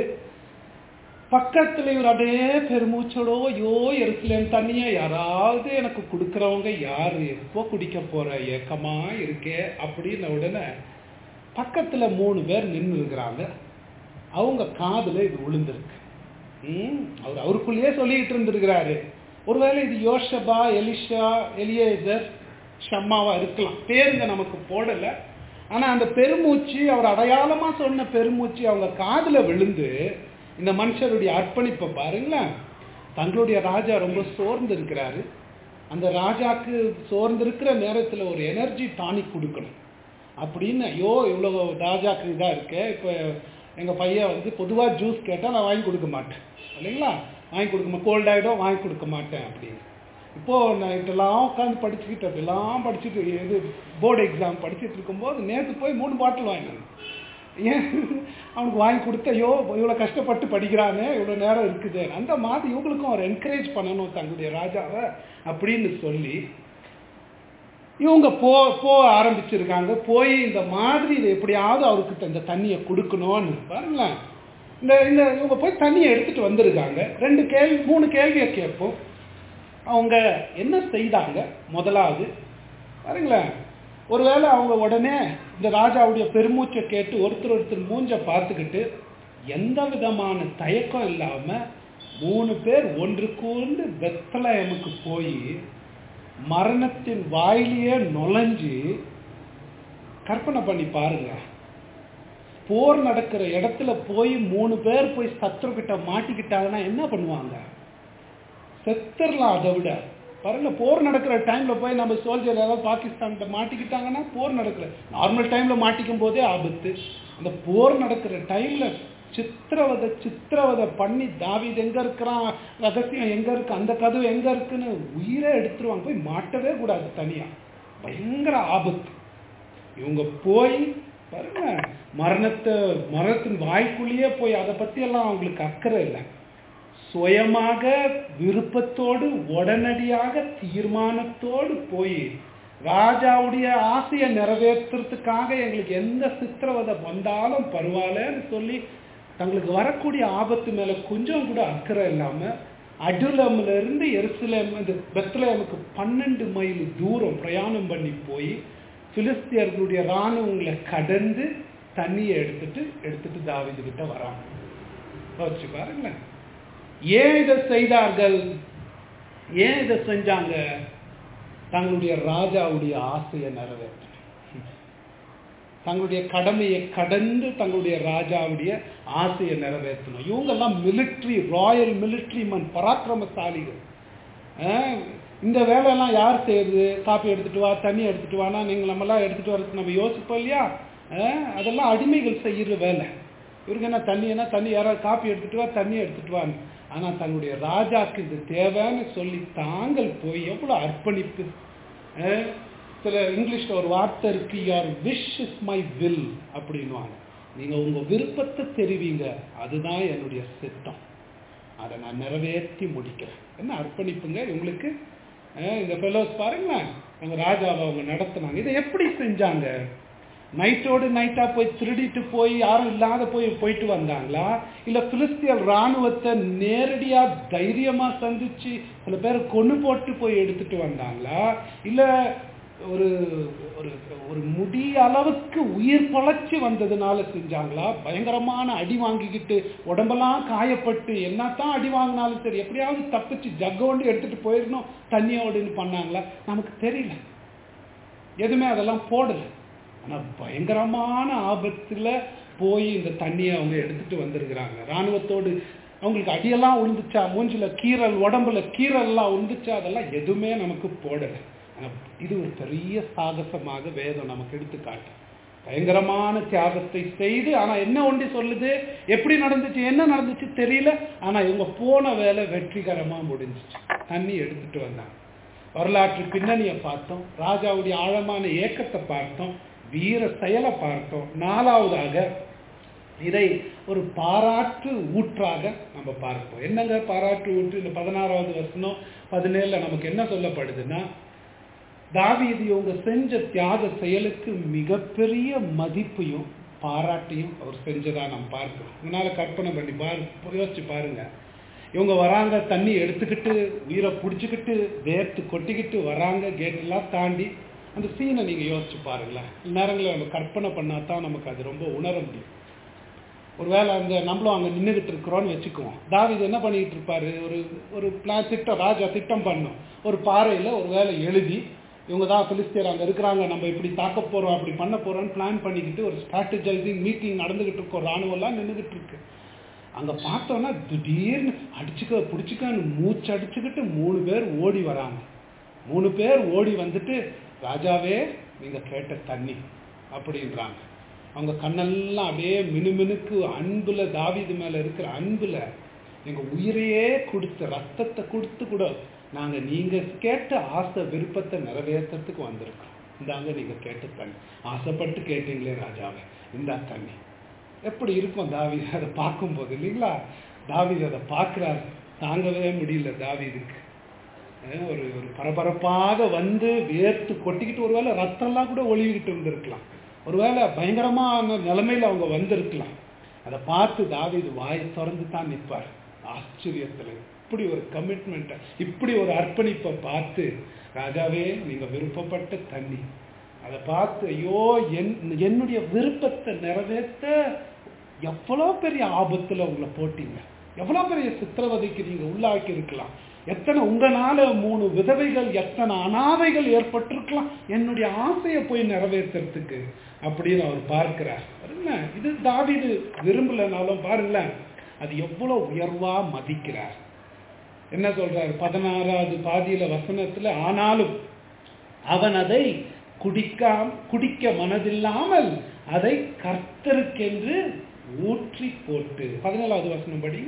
Speaker 1: பக்கத்துல இவர் அப்படியே பெருமூச்சோடோ ஐயோ எருசலேம் தண்ணியை யாராவது எனக்கு கொடுக்கறவங்க யாரு எப்போ குடிக்க போற ஏக்கமா இருக்கே அப்படின்ன உடனே பக்கத்துல மூணு பேர் நின்று இருக்கிறாங்க அவங்க காதுல இது விழுந்திருக்கு ம், அவர் அவருக்குள்ளேயே சொல்லிட்டு இருந்திருக்கிறாரு ஒருவேளை இது யோஷபா எலிஷா எலியேசர் ஷம்மாவா இருக்கலாம் பேருங்க நமக்கு போடல ஆனா அந்த பெருமூச்சு அவர் அடையாளமா சொன்ன பெருமூச்சு அவங்க காதுல விழுந்து இந்த மனுஷருடைய அர்ப்பணிப்பை பாருங்களேன் தங்களுடைய ராஜா ரொம்ப சோர்ந்து இருக்கிறாரு அந்த ராஜாக்கு சோர்ந்து இருக்கிற நேரத்துல ஒரு எனர்ஜி டானிக் கொடுக்கணும் அப்படின்னு ஐயோ இவ்வளோ ராஜாக்கு இதாக இருக்கு இப்போ எங்கள் பையன் வந்து பொதுவாக ஜூஸ் கேட்டால் நான் வாங்கி கொடுக்க மாட்டேன் இல்லைங்களா வாங்கி கொடுக்க மாட்டேன் கோல்ட் ஆகிடும் வாங்கி கொடுக்க மாட்டேன் அப்படின்னு இப்போது நைட்டெல்லாம் உட்காந்து படிச்சுக்கிட்டு அப்படிலாம் படிச்சுட்டு இது போர்டு எக்ஸாம் படிச்சுட்டு இருக்கும்போது நேற்று போய் மூணு பாட்டில் வாங்கினேன் ஏன் அவனுக்கு வாங்கி கொடுத்த ஐயோ இவ்வளோ கஷ்டப்பட்டு படிக்கிறானே இவ்வளோ நேரம் இருக்குது அந்த மாதிரி இவங்களுக்கும் அவர் என்கரேஜ் பண்ணணும் தங்களுடைய ராஜாவை அப்படின்னு சொல்லி இவங்க போ போக ஆரம்பிச்சிருக்காங்க போய் இந்த மாதிரி இதை எப்படியாவது அவருக்கு இந்த தண்ணியை கொடுக்கணும்னு பாருங்களேன் இந்த இந்த இவங்க போய் தண்ணியை எடுத்துட்டு வந்திருக்காங்க ரெண்டு கேள்வி மூணு கேள்வியை கேட்போம் அவங்க என்ன செய்தாங்க முதலாவது பாருங்களேன் ஒருவேளை அவங்க உடனே இந்த ராஜாவுடைய பெருமூச்சை கேட்டு ஒருத்தர் ஒருத்தர் மூஞ்ச பார்த்துக்கிட்டு எந்த விதமான தயக்கம் இல்லாம மூணு பேர் ஒன்று கூர்ந்து பெத்தலயமுக்கு போய் மரணத்தின் வாயிலேயே நுழைஞ்சு கற்பனை பண்ணி பாருங்க போர் நடக்கிற இடத்துல போய் மூணு பேர் போய் சத்ரு கிட்ட மாட்டிக்கிட்டாங்கன்னா என்ன பண்ணுவாங்க செத்துடலாம் அதை விட பாருங்க போர் நடக்கிற டைம்ல போய் நம்ம சோல்ஜர் யாராவது பாகிஸ்தான்கிட்ட மாட்டிக்கிட்டாங்கன்னா போர் நடக்கிற நார்மல் டைம்ல மாட்டிக்கும் போதே ஆபத்து அந்த போர் நடக்கிற டைம்ல சித்திரவதை சித்திரவதை பண்ணி தாவீது எங்க இருக்கிறான் ரகசியம் எங்க இருக்கு அந்த கதவு எங்க இருக்குன்னு உயிரை எடுத்துருவாங்க போய் மாட்டவே கூடாது தனியா பயங்கர ஆபத்து இவங்க போய் பாருங்க மரணத்தை மரணத்தின் வாய்க்குள்ளேயே போய் அதை பத்தி எல்லாம் அவங்களுக்கு அக்கறை இல்லை சுயமாக விருப்பத்தோடு உடனடியாக தீர்மானத்தோடு போய் ராஜாவுடைய ஆசையை நிறைவேற்றுறதுக்காக எங்களுக்கு எந்த சித்திரவதை வந்தாலும் பரவாயில்லன்னு சொல்லி தங்களுக்கு வரக்கூடிய ஆபத்து மேல கொஞ்சம் கூட அக்கறை இல்லாம அடுலம்ல இருந்து எருசலேம் இந்த பெத்லேமுக்கு பன்னெண்டு மைல் தூரம் பிரயாணம் பண்ணி போய் பிலிஸ்தியர்களுடைய இராணுவங்களை கடந்து தண்ணியை எடுத்துட்டு எடுத்துட்டு தாவிது கிட்ட வராங்க யோசிச்சு பாருங்களேன் ஏன் இதை செய்தார்கள் ஏன் இதை செஞ்சாங்க தங்களுடைய ராஜாவுடைய ஆசையை நிறைவேற்ற தங்களுடைய கடமையை கடந்து தங்களுடைய ராஜாவுடைய ஆசையை நிறைவேற்றணும் இவங்கெல்லாம் மிலிட்ரி ராயல் மிலிட்ரி மன் பராக்கிரமசாலிகள் ஆஹ் இந்த வேலையெல்லாம் யார் செய்யுது காப்பி எடுத்துட்டு வா தண்ணி எடுத்துட்டு வானா நீங்கள் நம்மலாம் எடுத்துட்டு வரதுக்கு நம்ம யோசிப்போம் இல்லையா ஆஹ் அதெல்லாம் அடிமைகள் செய்யற வேலை இவருக்கு என்ன தண்ணினா தண்ணி யாராவது காப்பி எடுத்துட்டு வா தண்ணி எடுத்துட்டு வான்னு ஆனா தன்னுடைய ராஜாக்கு இது தேவைன்னு சொல்லி தாங்கள் போய் எவ்வளவு அர்ப்பணிப்பு ஆஹ் சில இங்கிலீஷ்ல ஒரு வார்த்தை இருக்கு யார் விஷ் இஸ் மை வில் அப்படின்வாங்க நீங்க உங்க விருப்பத்தை தெரிவிங்க அதுதான் என்னுடைய சித்தம் அதை நான் நிறைவேற்றி முடிக்கிறேன் என்ன அர்ப்பணிப்புங்க இவங்களுக்கு அஹ் இந்த ஃபெலோஸ் பாருங்களேன் அவங்க ராஜாவை அவங்க நடத்துனாங்க இதை எப்படி செஞ்சாங்க நைட்டோடு நைட்டா போய் திருடிட்டு போய் யாரும் இல்லாத போய் போயிட்டு வந்தாங்களா இல்ல பிலிஸ்தியல் ராணுவத்தை நேரடியா தைரியமா சந்திச்சு சில பேர் கொண்டு போட்டு போய் எடுத்துட்டு வந்தாங்களா இல்ல ஒரு ஒரு ஒரு முடி அளவுக்கு உயிர் பழச்சி வந்ததுனால செஞ்சாங்களா பயங்கரமான அடி வாங்கிக்கிட்டு உடம்பெல்லாம் காயப்பட்டு என்னத்தான் அடி வாங்கினாலும் சரி எப்படியாவது தப்பிச்சு ஜக்கோண்டு எடுத்துட்டு போயிடணும் தண்ணியோடுன்னு பண்ணாங்களா நமக்கு தெரியல எதுவுமே அதெல்லாம் போடல ஆனா பயங்கரமான ஆபத்துல போய் இந்த தண்ணியை அவங்க எடுத்துட்டு வந்திருக்கிறாங்க ராணுவத்தோடு அவங்களுக்கு அடியெல்லாம் உழுந்துச்சா மூஞ்சில கீரல் உடம்புல கீரல் எல்லாம் உழுந்துச்சா அதெல்லாம் எதுவுமே நமக்கு போடல ஆனா இது ஒரு பெரிய சாகசமாக வேதம் நமக்கு எடுத்துக்காட்டு பயங்கரமான தியாகத்தை செய்து ஆனா என்ன ஒண்டி சொல்லுது எப்படி நடந்துச்சு என்ன நடந்துச்சு தெரியல ஆனா இவங்க போன வேலை வெற்றிகரமா முடிஞ்சிச்சு தண்ணி எடுத்துட்டு வந்தாங்க வரலாற்று பின்னணியை பார்த்தோம் ராஜாவுடைய ஆழமான ஏக்கத்தை பார்த்தோம் வீர செயலை பார்த்தோம் நாலாவதாக இதை ஒரு பாராட்டு ஊற்றாக நம்ம பார்ப்போம் என்னங்க பாராட்டு ஊற்று இந்த பதினாறாவது வசனம் பதினேழுல நமக்கு என்ன சொல்லப்படுதுன்னா தாவீது இவங்க செஞ்ச தியாக செயலுக்கு மிகப்பெரிய மதிப்பையும் பாராட்டையும் அவர் செஞ்சதா நம்ம பார்க்கிறோம் உங்களால கற்பனை பண்ணி பாரு யோசிச்சு பாருங்க இவங்க வராங்க தண்ணி எடுத்துக்கிட்டு உயிரை பிடிச்சிக்கிட்டு வேர்த்து கொட்டிக்கிட்டு வராங்க கேட்டெல்லாம் தாண்டி அந்த சீனை நீங்க யோசிச்சு பாருங்களேன் நேரங்களில் நம்ம கற்பனை பண்ணா தான் நமக்கு அது ரொம்ப உணர முடியும் ஒருவேளை அந்த நம்மளும் அங்கே நின்றுகிட்டு இருக்கிறோம்னு வச்சுக்குவோம் தாவிது என்ன பண்ணிட்டு இருப்பாரு ஒரு ஒரு பிளான் திட்டம் ராஜா திட்டம் பண்ணும் ஒரு பாறையில் ஒரு வேலை எழுதி இவங்க தான் பிலிஸ்தியர் அங்கே இருக்கிறாங்க நம்ம இப்படி தாக்க போகிறோம் அப்படி பண்ண போகிறோம்னு பிளான் பண்ணிக்கிட்டு ஒரு ஸ்ட்ராட்டஜைசிங் மீட்டிங் நடந்துகிட்டு இருக்கோம் ராணுவம்லாம் நின்றுகிட்டு இருக்கு அங்கே பார்த்தோன்னா திடீர்னு அடிச்சுக்க பிடிச்சிக்கன்னு மூச்சு அடிச்சுக்கிட்டு மூணு பேர் ஓடி வராங்க மூணு பேர் ஓடி வந்துட்டு ராஜாவே நீங்க கேட்ட தண்ணி அப்படின்றாங்க அவங்க கண்ணெல்லாம் அப்படியே மினுமினுக்கு அன்புல தாவீது மேல இருக்கிற அன்புல எங்க உயிரையே கொடுத்து ரத்தத்தை கொடுத்து கூட நாங்க நீங்க கேட்ட ஆசை விருப்பத்தை நிறைவேற்றுறதுக்கு வந்திருக்கோம் இந்தாங்க நீங்க கேட்ட தண்ணி ஆசைப்பட்டு கேட்டீங்களே ராஜாவே இந்தா தண்ணி எப்படி இருக்கும் தாவீது அதை பார்க்கும்போது இல்லைங்களா தாவீது அதை பார்க்குறாரு தாங்கவே முடியல தாவீதுக்கு அஹ் ஒரு ஒரு பரபரப்பாக வந்து வேர்த்து கொட்டிக்கிட்டு ஒருவேளை ரத்தம்லாம் கூட ஒளிவிக்கிட்டு இருந்திருக்கலாம் ஒருவேளை பயங்கரமான நிலைமையில அவங்க வந்திருக்கலாம் அதை பார்த்து தாவீது வாய் திறந்து தான் நிற்பார் ஆச்சரியத்துல இப்படி ஒரு கமிட்மெண்ட்டை இப்படி ஒரு அர்ப்பணிப்பை பார்த்து ராஜாவே நீங்க விருப்பப்பட்ட தண்ணி அதை பார்த்து ஐயோ என் என்னுடைய விருப்பத்தை நிறைவேற்ற எவ்வளோ பெரிய ஆபத்துல உங்களை போட்டீங்க எவ்வளோ பெரிய சித்திரவதைக்கு நீங்க உள்ளாக்கி இருக்கலாம் எத்தனை உங்களால மூணு விதவைகள் எத்தனை அனாதைகள் ஏற்பட்டிருக்கலாம் என்னுடைய ஆசையை போய் நிறைவேற்றுறதுக்கு அப்படின்னு அவர் பார்க்கிறார் பாருங்க இது தாவீது விரும்பலனாலும் பாருங்களேன் அது எவ்வளவு உயர்வா மதிக்கிறார் என்ன சொல்றார் பதினாறாவது பாதியில வசனத்துல ஆனாலும் அவன் அதை குடிக்காம் குடிக்க மனதில்லாமல் அதை கர்த்தருக்கென்று ஊற்றி போட்டு பதினேழாவது வசனம் படிங்க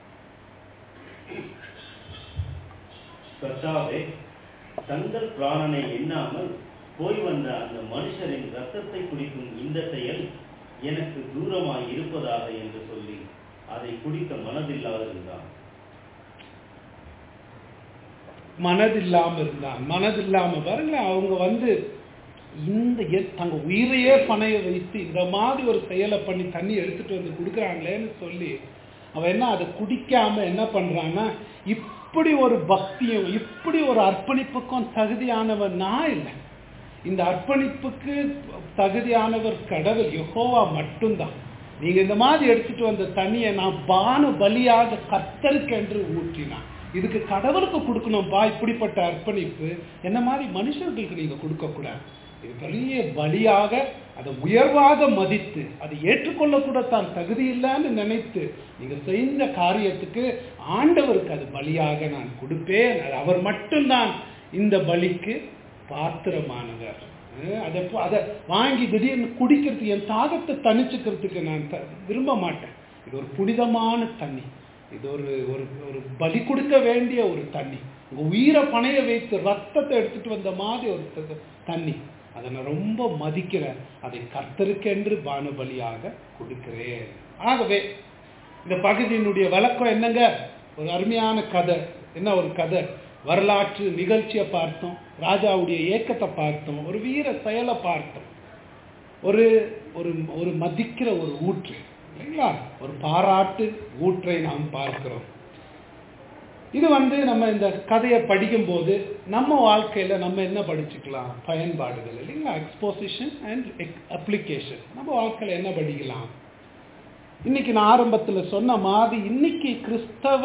Speaker 2: கர்த்தாவே தங்கள் பிராணனை எண்ணாமல் போய் வந்த அந்த மனுஷரின் ரத்தத்தை குடிக்கும் இந்த செயல் எனக்கு தூரமாய் இருப்பதாக என்று சொல்லி அதை குடிக்க மனதில்லாதிருந்தான்
Speaker 1: மனதில்லாம இருந்தான் மனதில்லாம பாருங்களேன் அவங்க வந்து இந்த எ- தங்க உயிரையே பணைய வைத்து இந்த மாதிரி ஒரு செயலை பண்ணி தண்ணி எடுத்துட்டு வந்து கொடுக்குறாங்களேன்னு சொல்லி அவன் என்ன அதை குடிக்காம என்ன பண்றான்னா இப்படி ஒரு பக்தியும் இப்படி ஒரு அர்ப்பணிப்புக்கும் தகுதியானவன் நான் இல்லை இந்த அர்ப்பணிப்புக்கு தகுதியானவர் கடவுள் யெகோவா மட்டும்தான் நீங்க இந்த மாதிரி எடுத்துட்டு வந்த தண்ணியை நான் பான பலியாக கத்தருக்கு என்று ஊற்றினான் இதுக்கு கடவுளுக்கு கொடுக்கணும்பா இப்படிப்பட்ட அர்ப்பணிப்பு என்ன மாதிரி மனுஷர்களுக்கு நீங்க கொடுக்க கூடாது இது பெரிய பலியாக அதை உயர்வாக மதித்து அதை ஏற்றுக்கொள்ளக்கூட தான் தகுதி இல்லைன்னு நினைத்து நீங்க செய்த காரியத்துக்கு ஆண்டவருக்கு அது பலியாக நான் கொடுப்பேன் அது அவர் மட்டும்தான் இந்த பலிக்கு பாத்திரமானவர் அஹ் அதை போ- அதை வாங்கி திடீர்னு குடிக்கிறதுக்கு என் தாகத்தை தணிச்சுக்கிறதுக்கு நான் த- விரும்ப மாட்டேன் இது ஒரு புனிதமான தண்ணி இது ஒரு ஒரு ஒரு பலி கொடுக்க வேண்டிய ஒரு தண்ணி உங்க உயிரை பணைய வைத்து ரத்தத்தை எடுத்துட்டு வந்த மாதிரி ஒரு த- தண்ணி அதை நான் ரொம்ப மதிக்கிறேன் அதை கர்த்தருக்கென்று பான பலியாக கொடுக்கிறேன் ஆகவே இந்த பகுதியினுடைய விளக்கம் என்னங்க ஒரு அருமையான கதை என்ன ஒரு கதை வரலாற்று நிகழ்ச்சியை பார்த்தோம் ராஜாவுடைய ஏக்கத்தை பார்த்தோம் ஒரு வீர செயலை பார்த்தோம் ஒரு ஒரு ஒரு மதிக்கிற ஒரு ஊற்று இல்லைங்களா ஒரு பாராட்டு ஊற்றை நாம் பார்க்கிறோம் இது வந்து நம்ம இந்த கதையை படிக்கும்போது நம்ம வாழ்க்கையில நம்ம என்ன படிச்சுக்கலாம் பயன்பாடுகள் இல்லைங்களா எக்ஸ்போசிஷன் அண்ட் அப்ளிகேஷன் நம்ம வாழ்க்கையில என்ன படிக்கலாம் இன்னைக்கு நான் ஆரம்பத்துல சொன்ன மாதிரி இன்னைக்கு கிறிஸ்தவ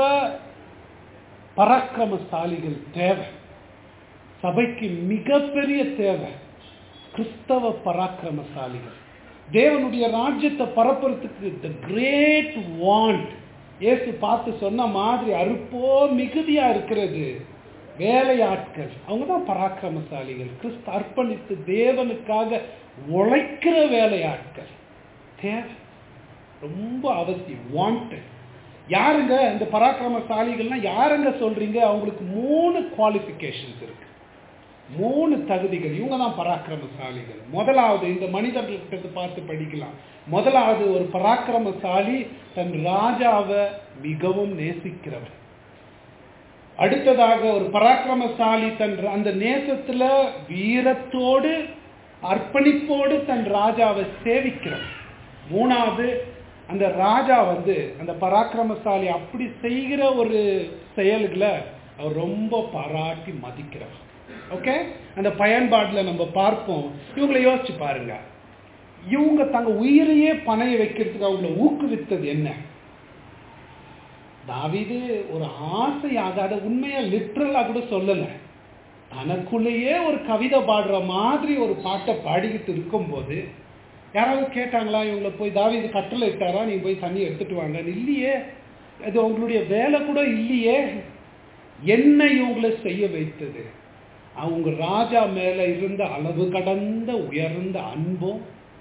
Speaker 1: பராக்கிரமசாலிகள் தேவை சபைக்கு மிகப்பெரிய தேவை கிறிஸ்தவ பராக்கிரமசாலிகள் தேவனுடைய ராஜ்யத்தை பரப்புறதுக்கு த கிரேட் வாண்ட் இயேசு பார்த்து சொன்ன மாதிரி அறுப்போ மிகுதியா இருக்கிறது வேலையாட்கள் அவங்க தான் பராக்கிரமசாலிகள் கிறிஸ்து அர்ப்பணித்து தேவனுக்காக உழைக்கிற வேலையாட்கள் தேவை ரொம்ப அவசியம் வாண்டட் யாருங்க இந்த பராக்கிரமசாலிகள்னா யாருங்க சொல்றீங்க அவங்களுக்கு மூணு குவாலிஃபிகேஷன்ஸ் இருக்கு மூணு தகுதிகள் இவங்க தான் பராக்கிரமசாலிகள் முதலாவது இந்த மனிதர்கள்கிட்ட பார்த்து படிக்கலாம் முதலாவது ஒரு பராக்கிரமசாலி தன் ராஜாவை மிகவும் நேசிக்கிறவர் அடுத்ததாக ஒரு பராக்கிரமசாலி தன் அந்த நேசத்துல வீரத்தோடு அர்ப்பணிப்போடு தன் ராஜாவை சேவிக்கிறவர் மூணாவது அந்த ராஜா வந்து அந்த பராக்கிரமசாலி அப்படி செய்கிற ஒரு செயல்களை அவர் ரொம்ப பாராட்டி மதிக்கிறவர் ஓகே அந்த பயன்பாட்டில் நம்ம பார்ப்போம் இவங்களை யோசிச்சு பாருங்க இவங்க தங்க உயிரையே பணைய வைக்கிறதுக்கு அவங்கள ஊக்குவித்தது என்ன தாவீது ஒரு ஆசையாக அதை உண்மையா லிட்ரலா கூட சொல்லல தனக்குள்ளேயே ஒரு கவிதை பாடுற மாதிரி ஒரு பாட்டை பாடிக்கிட்டு இருக்கும்போது யாராவது கேட்டாங்களா இவங்களை போய் தாவீது கட்டளை இட்டாரா நீங்க போய் தண்ணி எடுத்துட்டு வாங்க இல்லையே அது அவங்களுடைய வேலை கூட இல்லையே என்ன இவங்களை செய்ய வைத்தது அவங்க ராஜா மேல இருந்த அளவு கடந்த உயர்ந்த அன்பும்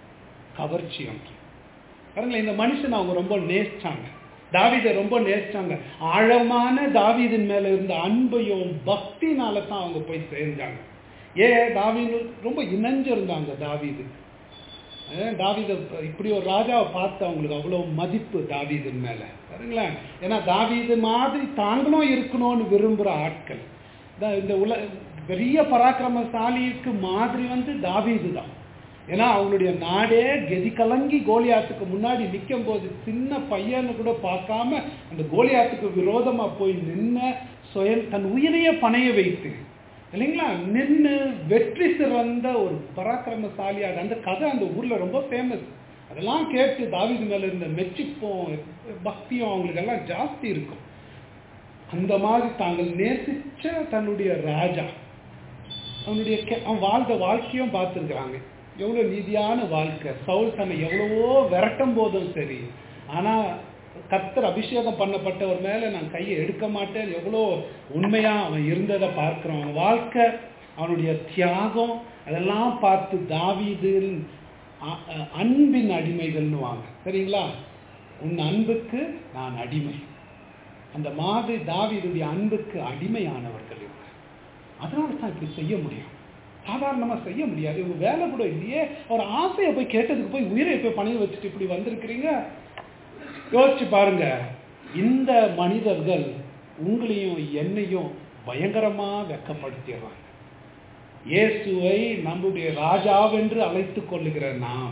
Speaker 1: கவர்ச்சி ஒன்று பாருங்களேன் இந்த மனுஷன் அவங்க ரொம்ப நேசிச்சாங்க தாவீதை ரொம்ப நேசிச்சாங்க ஆழமான தாவீதின் மேல இருந்த அன்பையும் பக்தினால தான் அவங்க போய் சேர்ந்தாங்க ஏன் தாவீது ரொம்ப இணைஞ்சிருந்தாங்க தாவீது அஹ் தாவீதை இப்படி ஒரு ராஜாவை பார்த்து அவங்களுக்கு அவ்வளோ மதிப்பு தாவீதின் மேல பாருங்களேன் ஏன்னா தாவீது மாதிரி தாங்களும் இருக்கணும்னு விரும்புகிற ஆட்கள் இந்த- இந்த உல பெரிய பராக்கிரமசாலிக்கு மாதிரி வந்து தாவீது தான் ஏன்னா அவங்களுடைய நாடே கெதி கலங்கி கோலியாத்துக்கு முன்னாடி நிற்கும் போது சின்ன பையன்னு கூட பார்க்காம அந்த கோலியாத்துக்கு விரோதமா போய் நின்ன சுயம் தன் உயிரையே பணைய வைத்து இல்லைங்களா நின்று வெற்றி சிறந்த ஒரு பராக்கிரமசாலியாக அந்த கதை அந்த ஊர்ல ரொம்ப ஃபேமஸ் அதெல்லாம் கேட்டு தாவீது மேல இருந்த மெச்சிப்பும் பக்தியும் அவங்களுக்கு எல்லாம் ஜாஸ்தி இருக்கும் அந்த மாதிரி தாங்கள் நேசிச்ச தன்னுடைய ராஜா அவனுடைய கெ- அவன் வாழ்ந்த வாழ்க்கையும் பார்த்துருக்குறாங்க எவ்வளோ நீதியான வாழ்க்கை சவுல் தன்னை எவ்வளவோ விரட்டும் போதும் சரி ஆனால் கர்த்தர் அபிஷேகம் பண்ணப்பட்டவர் மேலே நான் கையை எடுக்க மாட்டேன் எவ்வளோ உண்மையாக அவன் இருந்ததை பார்க்குறோம் அவன் வாழ்க்கை அவனுடைய தியாகம் அதெல்லாம் பார்த்து தாவீது அ- அ- அன்பின் அடிமைகள்னு வாங்க சரிங்களா உன் அன்புக்கு நான் அடிமை அந்த மாதிரி தாவீதுடைய அன்புக்கு அடிமையானவர்கள் இவங்க அதனால தான் இப்படி செய்ய முடியும் சாதாரணமா செய்ய முடியாது இவங்க வேலை கூட இல்லையே அவர் ஆசையை போய் கேட்டதுக்கு போய் உயிரை போய் பணிய வச்சுட்டு இப்படி வந்திருக்கிறீங்க யோசிச்சு பாருங்க இந்த மனிதர்கள் உங்களையும் என்னையும் பயங்கரமா வெக்கப்படுத்திடுறாங்க இயேசுவை நம்முடைய ராஜாவென்று அழைத்துக் கொள்ளுகிற நாம்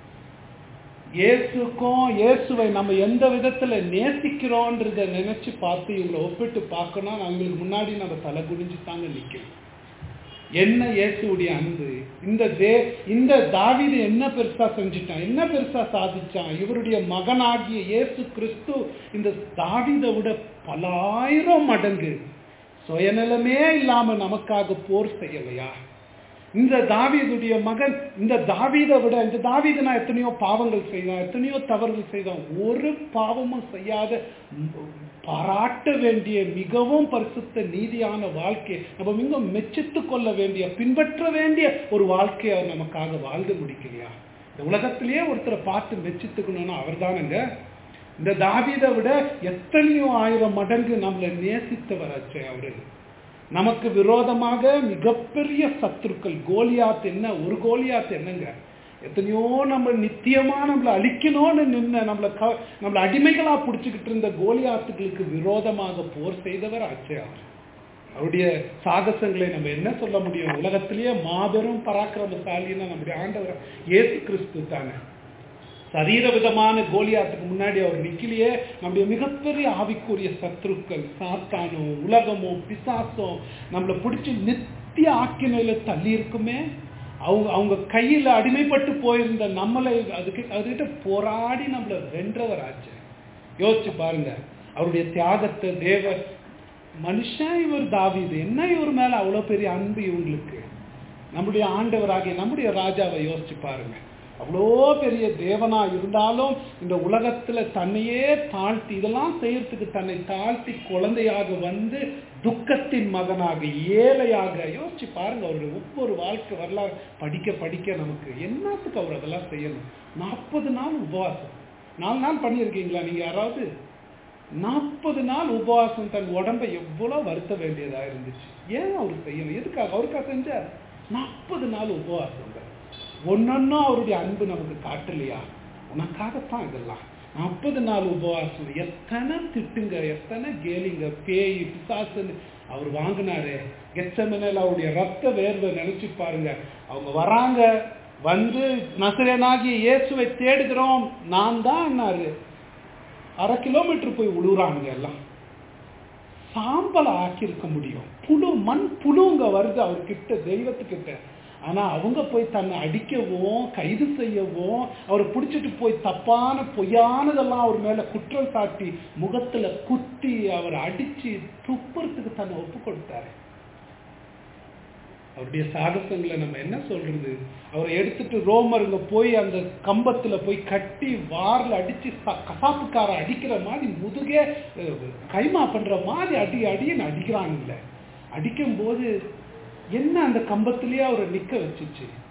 Speaker 1: இயேசுக்கும் இயேசுவை நம்ம எந்த விதத்துல நேசிக்கிறோன்றத நினைச்சு பார்த்து இவங்களை ஒப்பிட்டு பார்க்கணும் அவங்களுக்கு முன்னாடி நம்ம தலை குனிஞ்சு தாங்க நிற்கணும் என்ன இயேசுடைய அன்பு இந்த தே இந்த தாவீது என்ன பெருசா செஞ்சுட்டான் என்ன பெருசா சாதிச்சான் இவருடைய மகனாகிய இயேசு கிறிஸ்து இந்த தாவீதை விட பலாயிரம் மடங்கு சுயநலமே இல்லாம நமக்காக போர் செய்யலையா இந்த தாவீதுடைய மகன் இந்த தாவீதை விட இந்த தாவீது நான் எத்தனையோ பாவங்கள் செய்தான் எத்தனையோ தவறுகள் செய்தான் ஒரு பாவமும் செய்யாத ம், பாராட்ட வேண்டிய மிகவும் பரிசுத்த நீதியான வாழ்க்கை நம்ம மிக மெச்சித்து கொள்ள வேண்டிய பின்பற்ற வேண்டிய ஒரு வாழ்க்கையை அவர் நமக்காக வாழ்ந்து முடிக்கலையா இந்த உலகத்திலேயே ஒருத்தரை பார்த்து மெச்சித்துக்கணும்னா அவர் தானுங்க இந்த தாவீதை விட எத்தனையோ ஆயிரம் மடங்கு நம்மளை நேசித்தவராச்சே அவரு நமக்கு விரோதமாக மிகப்பெரிய சத்துருக்கள் கோலியாத் என்ன ஒரு கோலியாத் என்னங்க எத்தனையோ நம்ம நித்தியமா நம்மளை அழிக்கணும்னு நின்ன நம்மளை க நம்மளை அடிமைகளா பிடிச்சிக்கிட்டு இருந்த கோலியாத்துகளுக்கு விரோதமாக போர் செய்தவர் ஆச்சே அவர் அவருடைய சாகசங்களை நம்ம என்ன சொல்ல முடியும் உலகத்திலேயே மாபெரும் பராக்கிரமசாலின்னா நம்முடைய ஆண்டவர் இயேசு கிறிஸ்து தானே சரீர விதமான கோலியாத்துக்கு முன்னாடி அவர் நிக்கலையே நம்முடைய மிகப்பெரிய ஆவிக்குரிய சத்துருக்கள் சாத்தானோ உலகமோ பிசாசோ நம்மளை பிடிச்சி நித்திய ஆக்கினையில தள்ளி இருக்குமே அவங்க அவங்க கையில அடிமைப்பட்டு போயிருந்த நம்மளை அதுக்கு அதுகிட்ட போராடி நம்மளை வென்றவர் ஆச்சு யோசிச்சு பாருங்க அவருடைய தியாகத்தை தேவ மனுஷன் இவர் தாவீது என்ன இவர் மேல அவ்வளவு பெரிய அன்பு இவங்களுக்கு நம்முடைய ஆண்டவராகிய நம்முடைய ராஜாவை யோசிச்சு பாருங்க அவ்வளோ பெரிய தேவனா இருந்தாலும் இந்த உலகத்துல தன்னையே தாழ்த்தி இதெல்லாம் செய்யறதுக்கு தன்னை தாழ்த்தி குழந்தையாக வந்து துக்கத்தின் மகனாக ஏழையாக யோசிச்சு பாருங்க அவருடைய ஒவ்வொரு வாழ்க்கை வரலாறு படிக்க படிக்க நமக்கு என்னத்துக்கு அவர் அதெல்லாம் செய்யணும் நாற்பது நாள் உபவாசம் நாலு நாள் பண்ணியிருக்கீங்களா நீங்க யாராவது நாற்பது நாள் உபவாசம் தன் உடம்பை எவ்வளவு வருத்த வேண்டியதா இருந்துச்சு ஏன் அவர் செய்யணும் எதுக்காக அவருக்காக செஞ்சார் நாற்பது நாள் உபவாசங்க ஒன்னொன்னும் அவருடைய அன்பு நமக்கு காட்டலையா உனக்காகத்தான் இதெல்லாம் நாற்பது நாள் உபவாசம் எத்தனை திட்டுங்க எத்தனை கேலிங்க பேய் பிசாசுன்னு அவர் வாங்கினாரு கெச்சமனையில் அவருடைய ரத்த வேர்வை நினைச்சு பாருங்க அவங்க வராங்க வந்து நசரேனாகிய இயேசுவை தேடுகிறோம் நான் தான் என்னாரு அரை கிலோமீட்டர் போய் உழுவுறானுங்க எல்லாம் சாம்பலை ஆக்கியிருக்க முடியும் புழு மண் புழுங்க வருது அவர்கிட்ட தெய்வத்துக்கிட்ட ஆனா அவங்க போய் தன்னை அடிக்கவும் கைது செய்யவும் அவரை பிடிச்சிட்டு போய் தப்பான பொய்யானதெல்லாம் அவர் மேல குற்றம் சாட்டி முகத்துல குத்தி அவர் அடிச்சு துப்புறதுக்கு தன்னை ஒப்பு கொடுத்தாரு அவருடைய சாகசங்களை நம்ம என்ன சொல்றது அவரை எடுத்துட்டு ரோமருங்க போய் அந்த கம்பத்துல போய் கட்டி வாரில் அடிச்சு ச- கசாப்புக்கார அடிக்கிற மாதிரி முதுகே அஹ், கைமா பண்ற மாதிரி அடி அடின்னு அடிக்கிறாங்கல்ல அடிக்கும் போது என்ன அந்த கம்பத்திலேயே அவரை நிக்க வச்சுச்சு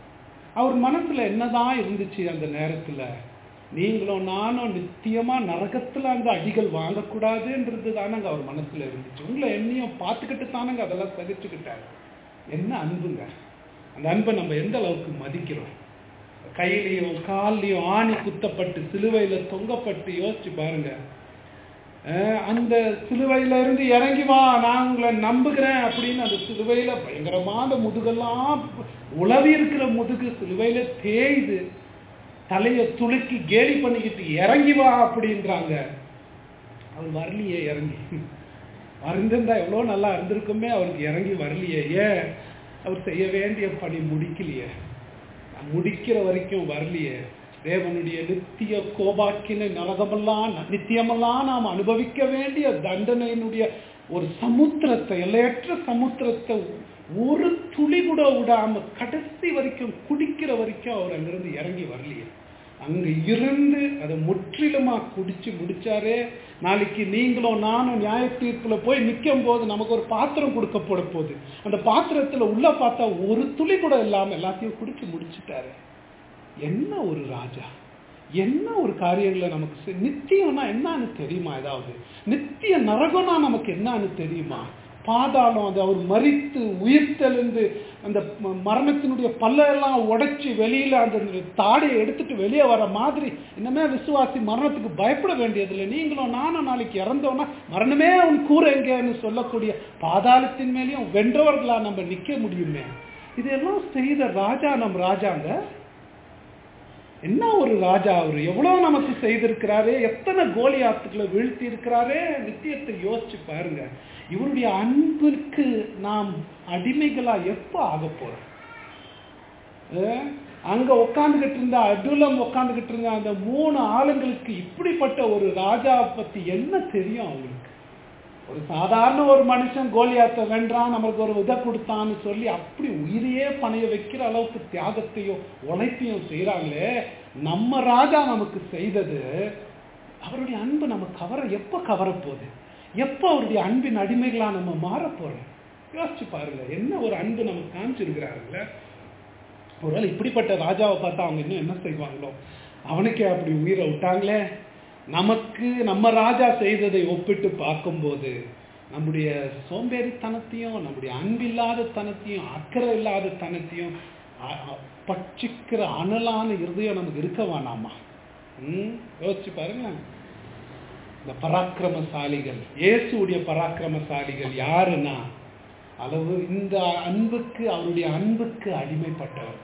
Speaker 1: அவர் மனசுல என்னதான் இருந்துச்சு அந்த நேரத்துல நீங்களும் நானும் நித்தியமா நரகத்துல அந்த அடிகள் வாங்கக்கூடாதுன்றது தானங்க அவர் மனசுல இருந்துச்சு உங்களை என்னையும் பார்த்துக்கிட்டு தானங்க அதெல்லாம் சகிச்சுக்கிட்டாரு என்ன அன்புங்க அந்த அன்பை நம்ம எந்த அளவுக்கு மதிக்கிறோம் கையிலையும் கால்லையும் ஆணி குத்தப்பட்டு சிலுவையில தொங்கப்பட்டு யோசிச்சு பாருங்க அஹ் அந்த சிலுவையில இருந்து இறங்கி வா நான் உங்களை நம்புகிறேன் அப்படின்னு அந்த சிலுவையில பயங்கரமான முதுகெல்லாம் உளவி இருக்கிற முதுகு சிலுவையில தேயுது தலையை துளுக்கி கேலி பண்ணிக்கிட்டு இறங்கி வா அப்படின்றாங்க அவர் வரலையே இறங்கி வந்திருந்தா எவ்வளோ நல்லா இருந்திருக்குமே அவருக்கு இறங்கி வரலையே ஏன் அவர் செய்ய வேண்டிய பணி முடிக்கலையே முடிக்கிற வரைக்கும் வரலையே தேவனுடைய நித்திய கோபாக்கின நரகமெல்லாம் நித்தியமெல்லாம் நாம் அனுபவிக்க வேண்டிய தண்டனையினுடைய ஒரு சமுத்திரத்தை எல்லையற்ற சமுத்திரத்தை ஒரு துளி கூட விடாம கடைசி வரைக்கும் குடிக்கிற வரைக்கும் அவர் அங்கிருந்து இறங்கி வரலையே அங்க இருந்து அதை முற்றிலுமா குடிச்சு முடிச்சாரே நாளைக்கு நீங்களும் நானும் நியாய தீர்ப்புல போய் நிற்கும் போது நமக்கு ஒரு பாத்திரம் கொடுக்கப்பட போகுது அந்த பாத்திரத்துல உள்ள பார்த்தா ஒரு துளி கூட இல்லாம எல்லாத்தையும் குடிச்சு முடிச்சுட்டாரு என்ன ஒரு ராஜா என்ன ஒரு காரியங்களை நமக்கு செய்- நித்தியம்னா என்னன்னு தெரியுமா ஏதாவது நித்திய நரகம்னா நமக்கு என்னன்னு தெரியுமா பாதாளம் அது அவர் மறித்து உயிர்த்தெழுந்து அந்த ம- மரணத்தினுடைய பல்லெல்லாம் உடைச்சி வெளியில அந்த தாடையை எடுத்துட்டு வெளியே வர மாதிரி இன்னமே விசுவாசி மரணத்துக்கு பயப்பட வேண்டியதில்லை நீங்களும் நானும் நாளைக்கு இறந்தோம்னா மரணமே அவன் கூற எங்கன்னு சொல்லக்கூடிய பாதாளத்தின் மேலேயும் வென்றவர்களா நம்ம நிக்க முடியுமே இதெல்லாம் செய்த ராஜா நம் ராஜாங்க என்ன ஒரு ராஜா அவர் எவ்வளவு நமக்கு செய்திருக்கிறாரு எத்தனை கோலியாத்துக்களை வீழ்த்தி இருக்கிறாரு நித்தியத்தை யோசிச்சு பாருங்க இவருடைய அன்புக்கு நாம் அடிமைகளா எப்ப ஆக போறோம் அஹ், அங்க உட்காந்துக்கிட்டு இருந்த அடுலம் உட்காந்துக்கிட்டு இருந்த அந்த மூணு ஆளுங்களுக்கு இப்படிப்பட்ட ஒரு ராஜா பத்தி என்ன தெரியும் அவங்களுக்கு ஒரு சாதாரண ஒரு மனுஷன் கோலியாத்தை வென்றான் நமக்கு ஒரு உதை கொடுத்தான்னு சொல்லி அப்படி உயிரையே பணைய வைக்கிற அளவுக்கு தியாகத்தையும் உழைப்பையும் செய்றாங்களே நம்ம ராஜா நமக்கு செய்தது அவருடைய அன்பு நம்ம கவர எப்ப கவரப்போகுது எப்ப அவருடைய அன்பின் அடிமைகளா நம்ம மாறப் போறோம் யோசிச்சு பாருங்க என்ன ஒரு அன்பு நமக்கு காமிச்சிருக்கிறாருல்ல ஒருவேளை இப்படிப்பட்ட ராஜாவை பார்த்தா அவங்க இன்னும் என்ன செய்வாங்களோ அவனுக்கே அப்படி உயிரை விட்டாங்களே நமக்கு நம்ம ராஜா செய்ததை ஒப்பிட்டு பார்க்கும்போது நம்முடைய சோம்பேறித்தனத்தையும் நம்முடைய அன்பில்லாத தனத்தையும் அக்கறை இல்லாத தனத்தையும் அ- அ- பட்சிக்கிற அனலான இருதயம் நமக்கு இருக்க வேணாமா ம் யோசிச்சு பாருங்க இந்த பராக்கிரமசாலிகள் இயேசுடைய பராக்கிரமசாலிகள் யாருன்னா அளவு இந்த அன்புக்கு அவருடைய அன்புக்கு அடிமைப்பட்டவர்கள்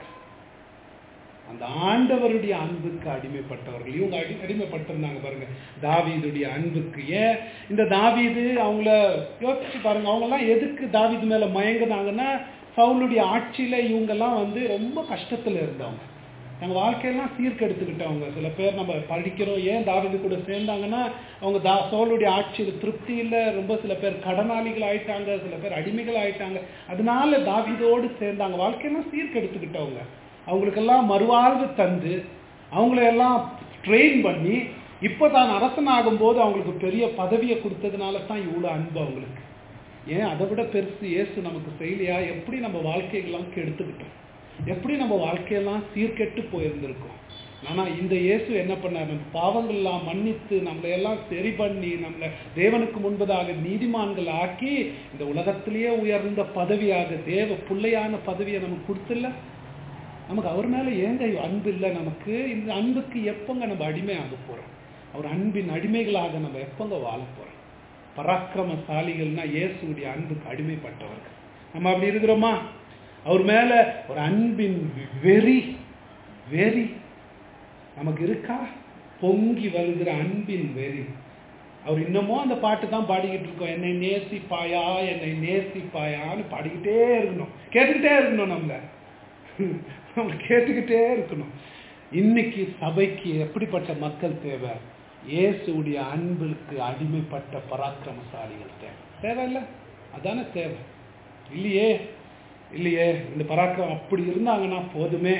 Speaker 1: அந்த ஆண்டவருடைய அன்புக்கு அடிமைப்பட்டவர்கள் இவங்க அடி அடிமைப்பட்டிருந்தாங்க பாருங்க தாவீதுடைய அன்புக்கு ஏன் இந்த தாவீது அவங்கள யோசிச்சு பாருங்க அவங்கெல்லாம் எதுக்கு தாவீது மேல மயங்குனாங்கன்னா சவுளுடைய ஆட்சியில இவங்கெல்லாம் வந்து ரொம்ப கஷ்டத்துல இருந்தவங்க தங்க வாழ்க்கையெல்லாம் சீர்கெடுத்துக்கிட்டவங்க சில பேர் நம்ம படிக்கிறோம் ஏன் தாவீது கூட சேர்ந்தாங்கன்னா அவங்க தா சோளுடைய ஆட்சியில் திருப்தி இல்லை ரொம்ப சில பேர் கடனாளிகள் ஆயிட்டாங்க சில பேர் அடிமைகள் ஆயிட்டாங்க அதனால தாவீதோடு சேர்ந்தாங்க வாழ்க்கையெல்லாம் சீர்கெடுத்துக்கிட்டவங்க அவங்களுக்கெல்லாம் மறுவாழ்வு தந்து அவங்கள எல்லாம் ட்ரெயின் பண்ணி இப்போ தான் அரசன் ஆகும்போது அவங்களுக்கு பெரிய பதவியை கொடுத்ததுனால தான் இவ்வளோ அன்பு அவங்களுக்கு ஏன் அதை விட பெருசு இயேசு நமக்கு செய்யலையா எப்படி நம்ம வாழ்க்கைகள்லாம் கெடுத்துக்கிட்டோம் எப்படி நம்ம வாழ்க்கையெல்லாம் சீர்கெட்டு போயிருந்திருக்கோம் ஆனா இந்த இயேசு என்ன பண்ணார் நம்ம பாவங்கள்லாம் மன்னித்து நம்மளை எல்லாம் சரி பண்ணி நம்மளை தேவனுக்கு முன்பதாக நீதிமான்கள் ஆக்கி இந்த உலகத்திலேயே உயர்ந்த பதவியாக தேவ பிள்ளையான பதவியை நமக்கு கொடுத்துல நமக்கு அவர் மேல ஏங்க அன்பு இல்லை நமக்கு இந்த அன்புக்கு எப்பங்க நம்ம அடிமையாக போறோம் அவர் அன்பின் அடிமைகளாக நம்ம எப்பங்க வாழ போறோம் பராக்கிரமசாலிகள்னா இயேசுடைய அன்புக்கு அடிமைப்பட்டவர்கள் நம்ம அப்படி இருக்கிறோமா அவர் மேல ஒரு அன்பின் வெறி வெறி நமக்கு இருக்கா பொங்கி வருகிற அன்பின் வெறி அவர் இன்னமும் அந்த பாட்டு தான் பாடிக்கிட்டு இருக்கோம் என்னை நேசிப்பாயா என்னை நேசிப்பாயான்னு பாடிக்கிட்டே இருக்கணும் கேட்டுக்கிட்டே இருக்கணும் நம்மள நம்ம கேட்டுக்கிட்டே இருக்கணும் இன்னைக்கு சபைக்கு எப்படிப்பட்ட மக்கள் தேவை இயேசுடைய அன்புக்கு அடிமைப்பட்ட பராக்கிரமசாலிகள் தேவை தேவையில்ல அதானே தேவை இல்லையே இல்லையே இந்த பராக்கிரம் அப்படி இருந்தாங்கன்னா போதுமே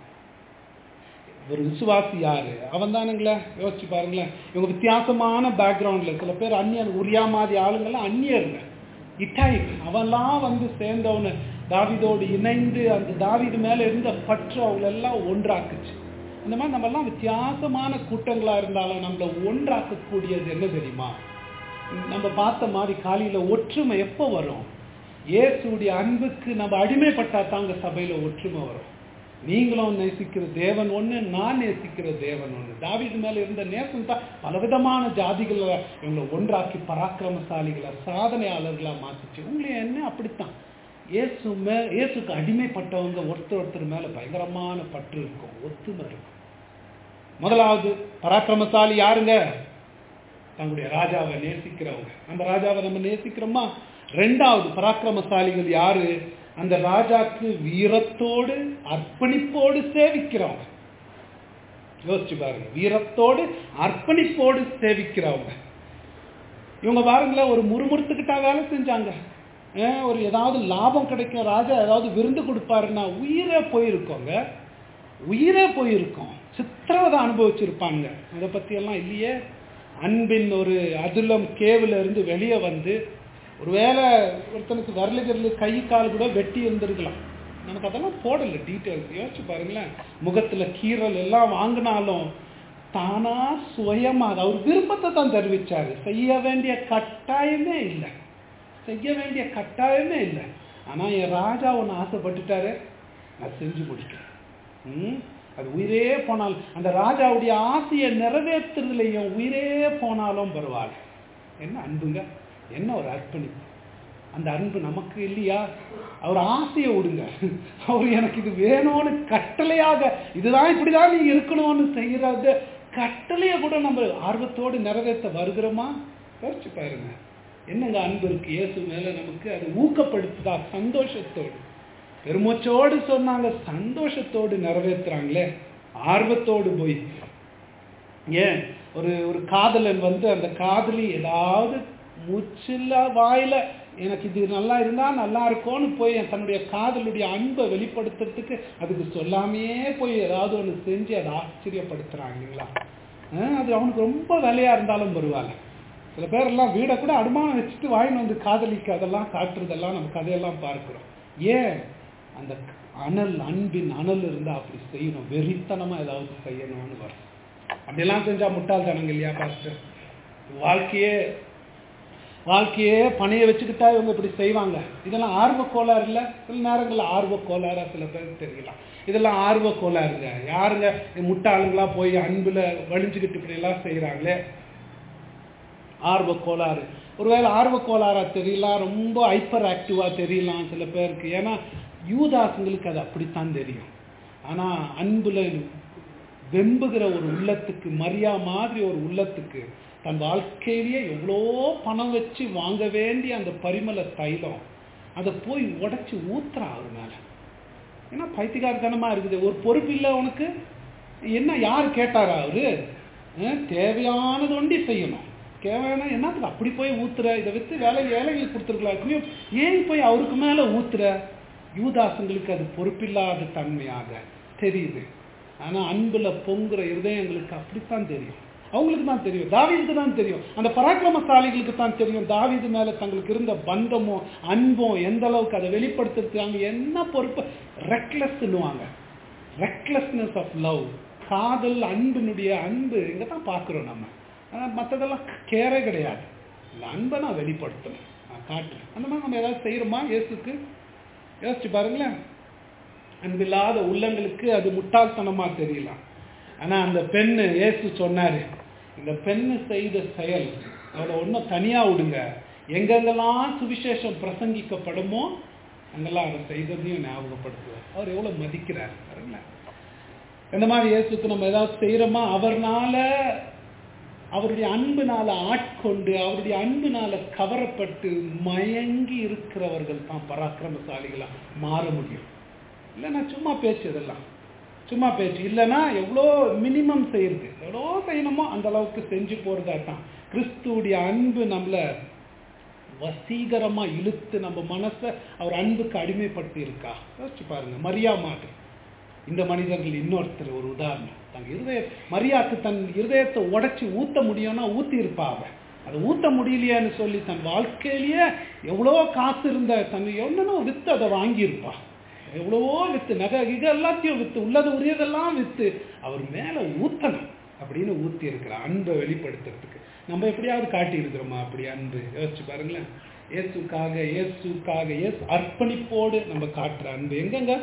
Speaker 1: ஒரு விசுவாசி யாரு அவன் தானுங்களே யோசிச்சு பாருங்களேன் இவங்க வித்தியாசமான பேக்ரவுண்ட்ல சில பேர் அந்நியர் உரியா மாதிரி ஆளுங்கெல்லாம் அந்நியருங்க இட்டாய் அவெல்லாம் வந்து சேர்ந்தவனு தாவிதோடு இணைந்து அந்த தாவிது மேல இருந்த பற்று அவங்களெல்லாம் ஒன்றாக்குச்சு இந்த மாதிரி நம்ம எல்லாம் வித்தியாசமான கூட்டங்களா இருந்தாலும் நம்மள ஒன்றாக்கக்கூடியது என்ன தெரியுமா நம்ம பார்த்த மாதிரி காலையில ஒற்றுமை எப்போ வரும் இயேசுடைய அன்புக்கு நம்ம அடிமைப்பட்டா தாங்க சபையில ஒற்றுமை வரும் நீங்களும் நேசிக்கிற தேவன் ஒண்ணு நான் நேசிக்கிற தேவன் ஒண்ணு தாவீது மேல இருந்த நேசம் தான் பலவிதமான ஜாதிகளை இவங்களை ஒன்றாக்கி பராக்கிரமசாலிகளை சாதனையாளர்களா மாத்துச்சு உங்களையும் என்ன அப்படித்தான் இயேசு மே இயேசுக்கு அடிமைப்பட்டவங்க ஒருத்தர் ஒருத்தர் மேல பயங்கரமான பற்று இருக்கும் ஒத்துமை இருக்கும் முதலாவது பராக்கிரமசாலி யாருங்க தங்களுடைய ராஜாவை நேசிக்கிறவங்க நம்ம ராஜாவை நம்ம நேசிக்கிறோமா ரெண்டாவது பராக்கிரமசாலிகள் யாரு அந்த ராஜாக்கு வீரத்தோடு அர்ப்பணிப்போடு சேவிக்கிறவங்க யோசிச்சு பாருங்க வீரத்தோடு அர்ப்பணிப்போடு சேவிக்கிறவங்க இவங்க பாருங்களேன் ஒரு முறுமுறுத்துக்கிட்டா வேலை செஞ்சாங்க ஏன் ஒரு ஏதாவது லாபம் கிடைக்கும் ராஜா ஏதாவது விருந்து கொடுப்பாருன்னா உயிரே போயிருக்கோங்க உயிரே போயிருக்கோம் சித்திரவதை அனுபவிச்சிருப்பாங்க அதை பத்தி எல்லாம் இல்லையே அன்பின் ஒரு அதுலம் கேவுல இருந்து வெளியே வந்து ஒருவேளை ஒருத்தனுக்கு வரல கரலு கை கால் கூட வெட்டி இருந்திருக்கலாம் நமக்கு அதெல்லாம் போடல டீட்டெயில்ஸ் யோசிச்சு பாருங்களேன் முகத்துல கீறல் எல்லாம் வாங்கினாலும் தானா சுயமா அது அவர் விருப்பத்தை தான் தெரிவிச்சாரு செய்ய வேண்டிய கட்டாயமே இல்லை செய்ய வேண்டிய கட்டாயமே இல்லை ஆனா என் ராஜா ஒன்று ஆசைப்பட்டுட்டாரு நான் செஞ்சு முடிக்கிறேன் ம் அது உயிரே போனால் அந்த ராஜாவுடைய ஆசையை நிறைவேற்றுறதுலையும் உயிரே போனாலும் பரவாயில்ல என்ன அன்புங்க என்ன ஒரு அர்ப்பணிப்பு அந்த அன்பு நமக்கு இல்லையா அவர் ஆசையை விடுங்க அவர் எனக்கு இது வேணும்னு கட்டளையாக இதுதான் இப்படிதான் நீ இருக்கணும்னு செய்யறது கட்டளையை கூட நம்ம ஆர்வத்தோடு நிறைவேற்ற வருகிறோமா யோசிச்சு பாருங்க என்னங்க அன்பு இருக்கு இயேசு மேல நமக்கு அது ஊக்கப்படுத்துதா சந்தோஷத்தோடு பெருமூச்சோடு சொன்னாங்க சந்தோஷத்தோடு நிறைவேற்றுறாங்களே ஆர்வத்தோடு போய் ஏன் ஒரு ஒரு காதலன் வந்து அந்த காதலி ஏதாவது மூச்சில்ல வாயில எனக்கு இது நல்லா இருந்தா நல்லா இருக்கும்னு போய் தன்னுடைய காதலுடைய அன்பை வெளிப்படுத்துறதுக்கு அதுக்கு சொல்லாமையே போய் ஏதாவது ஒன்று செஞ்சு அதை ஆச்சரியப்படுத்துறாங்க இல்லைங்களா அஹ் அது அவனுக்கு ரொம்ப வேலையா இருந்தாலும் பரவாயில்ல சில பேர் எல்லாம் வீடை கூட அனுமானம் வச்சுட்டு வாங்கிட்டு வந்து காதலிக்கு அதெல்லாம் காட்டுறதெல்லாம் நம்ம கதையெல்லாம் பார்க்கிறோம் ஏன் அந்த அனல் அன்பின் அனல் இருந்தா அப்படி செய்யணும் வெறித்தனமா ஏதாவது செய்யணும்னு வரும் அப்படியெல்லாம் செஞ்சா முட்டாள்தனங்க இல்லையா பாஸ்டர் வாழ்க்கையே வாழ்க்கையே பணைய வச்சுக்கிட்டா இவங்க இப்படி செய்வாங்க இதெல்லாம் ஆர்வ கோளாறு இல்லை சில நேரங்களில் ஆர்வ கோளாறா சில பேருக்கு தெரியலாம் இதெல்லாம் ஆர்வ கோளாறுங்க யாருங்க முட்டாளுங்களா போய் அன்புல வலிஞ்சுக்கிட்டு இப்படி எல்லாம் செய்யறாங்களே ஆர்வ கோளாறு ஒருவேளை ஆர்வ கோளாறா தெரியலாம் ரொம்ப ஹைப்பர் ஆக்டிவா தெரியலாம் சில பேருக்கு ஏன்னா யூதாசுங்களுக்கு அது அப்படித்தான் தெரியும் ஆனா அன்புல வெம்புகிற ஒரு உள்ளத்துக்கு மரியா மாதிரி ஒரு உள்ளத்துக்கு தன் வாழ்க்கையிலேயே எவ்வளோ பணம் வச்சு வாங்க வேண்டிய அந்த பரிமள தைலம் அதை போய் உடைச்சு ஊத்துறா அவர் மேல ஏன்னா பைத்தியகாரத்தனமா இருக்குது ஒரு பொறுப்பு இல்லை உனக்கு என்ன யார் கேட்டாரா அவரு அஹ் தேவையானது ஒண்டி செய்யணும் தேவையான என்னத்துக்கு அப்படி போய் ஊத்துற இதை வித்து வேலை வேலைகளுக்கு கொடுத்துருக்கலாம் ஏன் போய் அவருக்கு மேல ஊத்துற யூதாசங்களுக்கு அது பொறுப்பில்லாத தன்மையாக தெரியுது ஆனா அன்புல பொங்குற இருதயங்களுக்கு அப்படித்தான் தெரியும் அவங்களுக்கு தான் தெரியும் தாவீதுக்கு தான் தெரியும் அந்த பராக்கிரமசாலிகளுக்கு தான் தெரியும் தாவீது மேல தங்களுக்கு இருந்த பந்தமும் அன்பும் எந்த அளவுக்கு அதை வெளிப்படுத்துறாங்க என்ன பொறுப்பு ரெக்லஸ்ன்னுவாங்க ரெக்லஸ்னஸ் ஆஃப் லவ் காதல் அன்பினுடைய அன்பு இங்க தான் பார்க்குறோம் நம்ம ஆனால் மற்றதெல்லாம் கேரே கிடையாது இந்த அன்பை நான் வெளிப்படுத்தணும் நான் காட்டுறேன் அந்த மாதிரி நம்ம ஏதாவது செய்யறோமா இயேசுக்கு யோசிச்சு பாருங்களேன் அன்பில்லாத உள்ளங்களுக்கு அது முட்டாள்தனமா தெரியலாம் ஆனா அந்த பெண்ணு இயேசு சொன்னாரு இந்த பெண்ணு செய்த செயல் அவளை ஒன்றும் தனியா விடுங்க எங்கெங்கெல்லாம் சுவிசேஷம் பிரசங்கிக்கப்படுமோ அங்கெல்லாம் அவர் செய்ததையும் ஞாபகப்படுத்துவார் அவர் எவ்வளவு மதிக்கிறார் பாருங்களேன் இந்த மாதிரி இயேசுக்கு நம்ம ஏதாவது செய்யறோமா அவர்னால அவருடைய அன்புனால ஆட்கொண்டு அவருடைய அன்புனால கவரப்பட்டு மயங்கி இருக்கிறவர்கள் தான் பராக்கிரமசாலிகளா மாற முடியும் இல்லைன்னா சும்மா பேச்சு இதெல்லாம் சும்மா பேச்சு இல்லைன்னா எவ்வளோ மினிமம் செய்யறது எவ்வளோ செய்யணுமோ அந்த அளவுக்கு செஞ்சு போறதா தான் கிறிஸ்துவுடைய அன்பு நம்மள வசீகரமா இழுத்து நம்ம மனசை அவர் அன்புக்கு அடிமைப்பட்டு இருக்கா யோசிச்சு பாருங்க மரியா மாதிரி இந்த மனிதர்கள் இன்னொருத்தர் ஒரு உதாரணம் தங்க இருதய மரியாக்கு தன் இருதயத்தை உடைச்சு ஊத்த முடியும்னா ஊத்தி இருப்பா அவ அதை ஊத்த முடியலையான்னு சொல்லி தன் வாழ்க்கையிலேயே எவ்வளோ காசு இருந்த தன் என்னென்னோ வித்து அதை வாங்கியிருப்பா எவ்வளவோ வித்து நகை கிக எல்லாத்தையும் வித்து உள்ளது உரியதெல்லாம் வித்து அவர் மேல ஊத்தணும் அப்படின்னு ஊத்தி இருக்கிற அன்பை வெளிப்படுத்துறதுக்கு நம்ம எப்படியாவது காட்டி இருக்கிறோமா அப்படி அன்பு யோசிச்சு பாருங்களேன் இயேசுக்காக இயேசுக்காக இயேசு அர்ப்பணிப்போடு நம்ம காட்டுற அன்பு எங்கங்க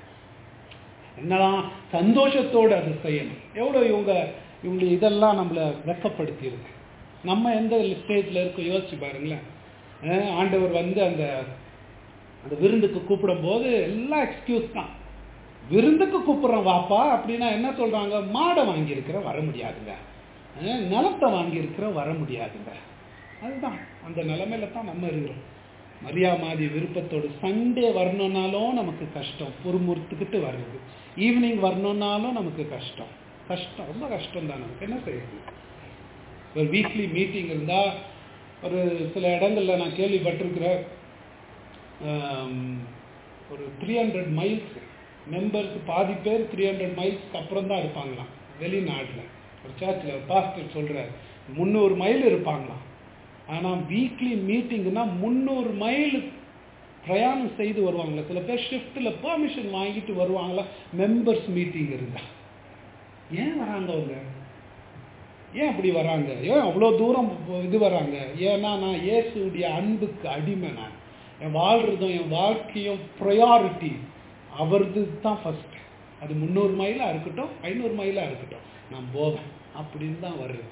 Speaker 1: என்னதான் சந்தோஷத்தோடு அதை செய்யணும் எவ்வளோ இவங்க இவங்க இதெல்லாம் நம்மளை வெக்கப்படுத்தியிருக்கு நம்ம எந்த ஸ்டேஜில் இருக்கோம் யோசிச்சு பாருங்களேன் அஹ் ஆண்டவர் வந்து அந்த அந்த விருந்துக்கு கூப்பிடும் போது எல்லாம் எக்ஸ்கியூஸ் தான் விருந்துக்கு கூப்பிடுறோம் வாப்பா அப்படின்னா என்ன சொல்றாங்க மாடை வாங்கியிருக்கிற வர முடியாதுங்க அஹ் நிலத்தை வாங்கியிருக்கிற வர முடியாதுங்க அதுதான் அந்த நிலைமையில தான் நம்ம இருக்கிறோம் மரியா மாதிரி விருப்பத்தோடு சண்டே வரணும்னாலும் நமக்கு கஷ்டம் பொறுமுறுத்துக்கிட்டு வருது ஈவினிங் வரணும்னாலும் நமக்கு கஷ்டம் கஷ்டம் ரொம்ப கஷ்டம் தான் நமக்கு என்ன செய்யுது ஒரு வீக்லி மீட்டிங் இருந்தா ஒரு சில இடங்கள்ல நான் கேள்விப்பட்டிருக்கிறேன் ஆம், ஒரு த்ரீ ஹண்ட்ரட் மைல்ஸ் மெம்பர்ஸ் பாதி பேர் த்ரீ ஹண்ட்ரட் மைல்ஸ்க்கு அப்புறம் தான் இருப்பாங்களாம் வெளிநாட்டில் ஒரு சர்ச்சில் பாஸ்டர் சொல்கிறார் முந்நூறு மைல் இருப்பாங்களாம் ஆனால் வீக்லி மீட்டிங்னா முந்நூறு மைல் பிரயாணம் செய்து வருவாங்களா சில பேர் ஷிஃப்ட்டில் பெர்மிஷன் வாங்கிட்டு வருவாங்களா மெம்பர்ஸ் மீட்டிங் இருந்தா ஏன் வராங்க அவங்க ஏன் அப்படி வராங்க ஏன் அவ்வளோ தூரம் இது வராங்க ஏன்னா நான் இயேசுடைய அன்புக்கு அடிமை நான் என் வாழ்றதும் என் வாழ்க்கையும் ப்ரையாரிட்டி அவரது தான் ஃபர்ஸ்ட் அது முந்நூறு மைலாக இருக்கட்டும் ஐநூறு மைலாக இருக்கட்டும் நான் போவேன் அப்படின்னு தான் வருது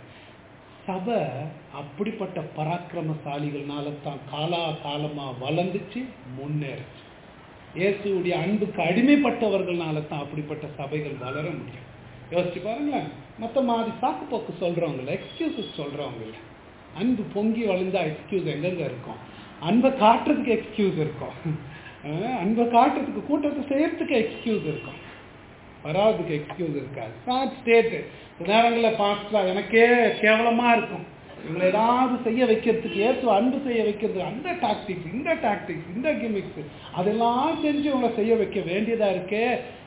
Speaker 1: சபை அப்படிப்பட்ட பராக்கிரமசாலிகள்னால தான் காலா காலமாக வளர்ந்துச்சு முன்னேறுச்சு இயேசுடைய அன்புக்கு அடிமைப்பட்டவர்கள்னால தான் அப்படிப்பட்ட சபைகள் வளர முடியும் யோசிச்சு பாருங்களேன் மற்ற மாதிரி சாக்கு போக்கு சொல்றவங்கள எக்ஸ்கியூசஸ் சொல்றவங்கள அன்பு பொங்கி வளர்ந்தா எக்ஸ்கியூஸ் எங்கெங்க இருக்கும் அன்பை காட்டுறதுக்கு எக்ஸ்கியூஸ் இருக்கும் அஹ் அன்பை காட்டுறதுக்கு கூட்டத்தை செய்யறதுக்கு எக்ஸ்கியூஸ் இருக்கும் வராதுக்கு எக்ஸ்கியூஸ் இருக்காது சாட் ஸ்டேட்டு நேரங்களில் பாஸ்டா எனக்கே கேவலமா இருக்கும் இவங்களை ஏதாவது செய்ய வைக்கிறதுக்கு ஏசு அன்பு செய்ய வைக்கிறது அந்த டாக்டிக்ஸ் இந்த டாக்டிக்ஸ் இந்த கிமிக்ஸ் அதெல்லாம் செஞ்சு இவங்களை செய்ய வைக்க வேண்டியதா இருக்கே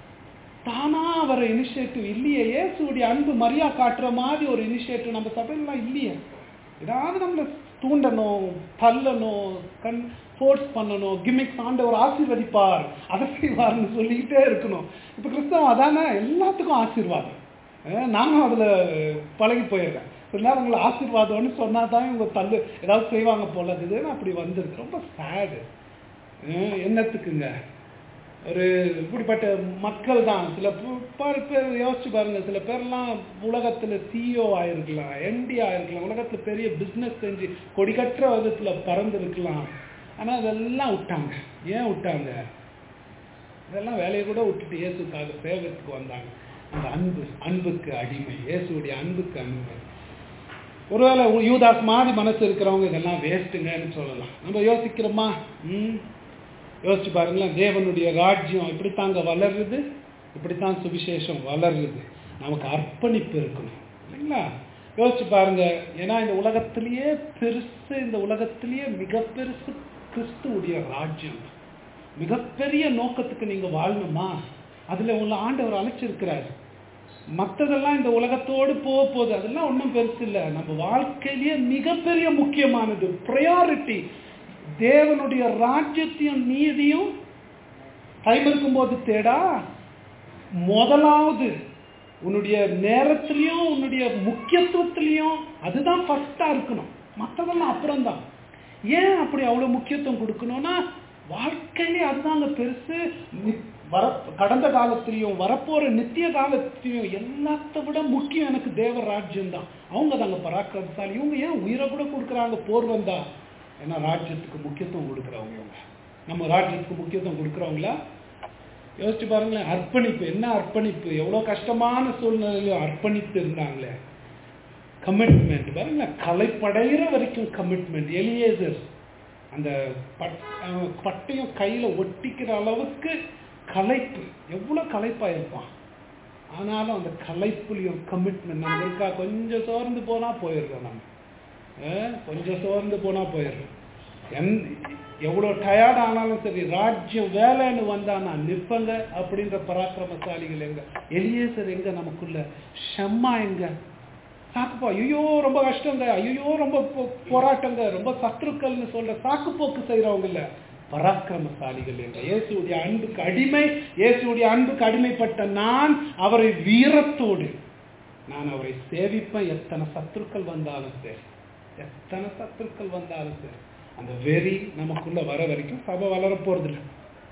Speaker 1: தானா வர இனிஷியேட்டிவ் இல்லையே இயேசுடைய அன்பு மரியா காட்டுற மாதிரி ஒரு இனிஷியேட்டிவ் நம்ம சபையெல்லாம் இல்லையே ஏதாவது நம்மளை தூண்டணும் தள்ளணும் கண் ஃபோர்ஸ் பண்ணணும் கிமிக்ஸ் ஆண்டவர் ஆசீர்வதிப்பார் அதை செய்வார்னு சொல்லிக்கிட்டே இருக்கணும் இப்போ கிறிஸ்தவம் அதானே எல்லாத்துக்கும் ஆசீர்வாதம் அஹ் நானும் அதில் பழகி போயிடுறேன் சில நேரங்களை ஆசீர்வாதம்னு சொன்னா தான் இவங்க தள்ளு ஏதாவது செய்வாங்க போல இதுன்னு அப்படி வந்துருக்கு ரொம்ப சேடு என்னத்துக்குங்க ஒரு இப்படிப்பட்ட மக்கள் தான் சில பு- பாரு பேர் யோசிச்சு பாருங்க சில பேர்லாம் உலகத்துல சிஇஓ ஆயிருக்கலாம் எம்டி ஆயிருக்கலாம் உலகத்துல பெரிய பிசினஸ் செஞ்சு கொடிகற்ற விதத்துல பறந்து இருக்கலாம் ஆனா அதெல்லாம் விட்டாங்க ஏன் விட்டாங்க இதெல்லாம் வேலையை கூட விட்டுட்டு இயேசுக்காக சேவத்துக்கு வந்தாங்க அந்த அன்பு அன்புக்கு அடிமை இயேசுடைய அன்புக்கு அடிமை ஒருவேளை உ- யூதாஸ் மாதிரி மனசு இருக்கிறவங்க இதெல்லாம் வேஸ்ட்டுங்கன்னு சொல்லலாம் நம்ம யோசிக்கிறோமா ம் யோசிச்சு பாருங்களேன் தேவனுடைய ராஜ்யம் இப்படித்தாங்க வளருது இப்படித்தான் சுவிசேஷம் வளருது நமக்கு அர்ப்பணிப்பு இருக்கணும் இல்லைங்களா யோசிச்சு பாருங்க ஏன்னா இந்த உலகத்திலேயே பெருசு இந்த உலகத்திலேயே மிக பெருசு கிறிஸ்துவுடைய ராஜ்யம் மிகப்பெரிய நோக்கத்துக்கு நீங்க வாழணுமா அதுல உங்களை ஆண்டவர் அழைச்சிருக்கிறார் மற்றதெல்லாம் இந்த உலகத்தோடு போக போகுது அதெல்லாம் ஒன்றும் பெருசு இல்லை நம்ம வாழ்க்கையிலேயே மிகப்பெரிய முக்கியமானது ப்ரையாரிட்டி தேவனுடைய ராஜ்யத்தையும் நீதியும் டைம் இருக்கும்போது தேடா முதலாவது உன்னுடைய நேரத்திலையும் உன்னுடைய முக்கியத்துவத்திலையும் அதுதான் ஃபர்ஸ்டா இருக்கணும் மற்றதெல்லாம் அப்புறம்தான் ஏன் அப்படி அவ்வளவு முக்கியத்துவம் கொடுக்கணும்னா வாழ்க்கையிலே அதுதாங்க பெருசு நி- வர கடந்த காலத்திலையும் வரப்போற நித்திய காலத்திலையும் எல்லாத்த விட முக்கியம் எனக்கு தேவ ராஜ்யம் தான் அவங்க தாங்க பராக்கிரமசாலி இவங்க ஏன் உயிரை கூட கொடுக்குறாங்க போர் வந்தா ஏன்னா ராஜ்யத்துக்கு முக்கியத்துவம் கொடுக்குறவங்க இவங்க நம்ம ராஜ்யத்துக்கு முக்கியத்துவம் கொடுக்குறவங்களா யோசிச்சு பாருங்களேன் அர்ப்பணிப்பு என்ன அர்ப்பணிப்பு எவ்வளவு கஷ்டமான சூழ்நிலையிலும் அர்ப்பணித்து இருந்தாங்களே கமிட்மெண்ட் பாருங்களேன் கலைப்படைகிற வரைக்கும் கமிட்மெண்ட் எலியேசர் அந்த பட் அஹ் பட்டையும் கையில ஒட்டிக்கிற அளவுக்கு கலைப்பு எவ்வளவு கலைப்பா இருப்பான் ஆனாலும் அந்த கலைப்புலையும் கமிட்மெண்ட் நம்ம இருக்கா கொஞ்சம் சோர்ந்து போனா போயிடுறோம் நம்ம அஹ் கொஞ்சம் சோர்ந்து போனா போயிடுறோம் எந் எவ்வளோ டயர்ட் ஆனாலும் சரி ராஜ்யம் வேலைன்னு வந்தா நான் நிற்பங்க அப்படின்ற பராக்கிரமசாலிகள் எங்க எலியேசர் எங்க நமக்குள்ள ஷம்மா எங்க சாக்குப்போ ஐயோ ரொம்ப கஷ்டங்க ஐயோ ரொம்ப போ- போராட்டங்க ரொம்ப சத்துருக்கள்னு சொல்ற சாக்கு போக்கு செய்யறவங்க இல்ல பராக்கிரமசாலிகள் என்ற இயேசுடைய அன்புக்கு அடிமை இயேசுடைய அன்புக்கு அடிமைப்பட்ட நான் அவரை வீரத்தோடு நான் அவரை சேவிப்பேன் எத்தனை சத்துருக்கள் வந்தாலும் சரி எத்தனை சத்துருக்கள் வந்தாலும் சரி அந்த வெறி நமக்குள்ள வர வரைக்கும் சபை வளர போறதில்லை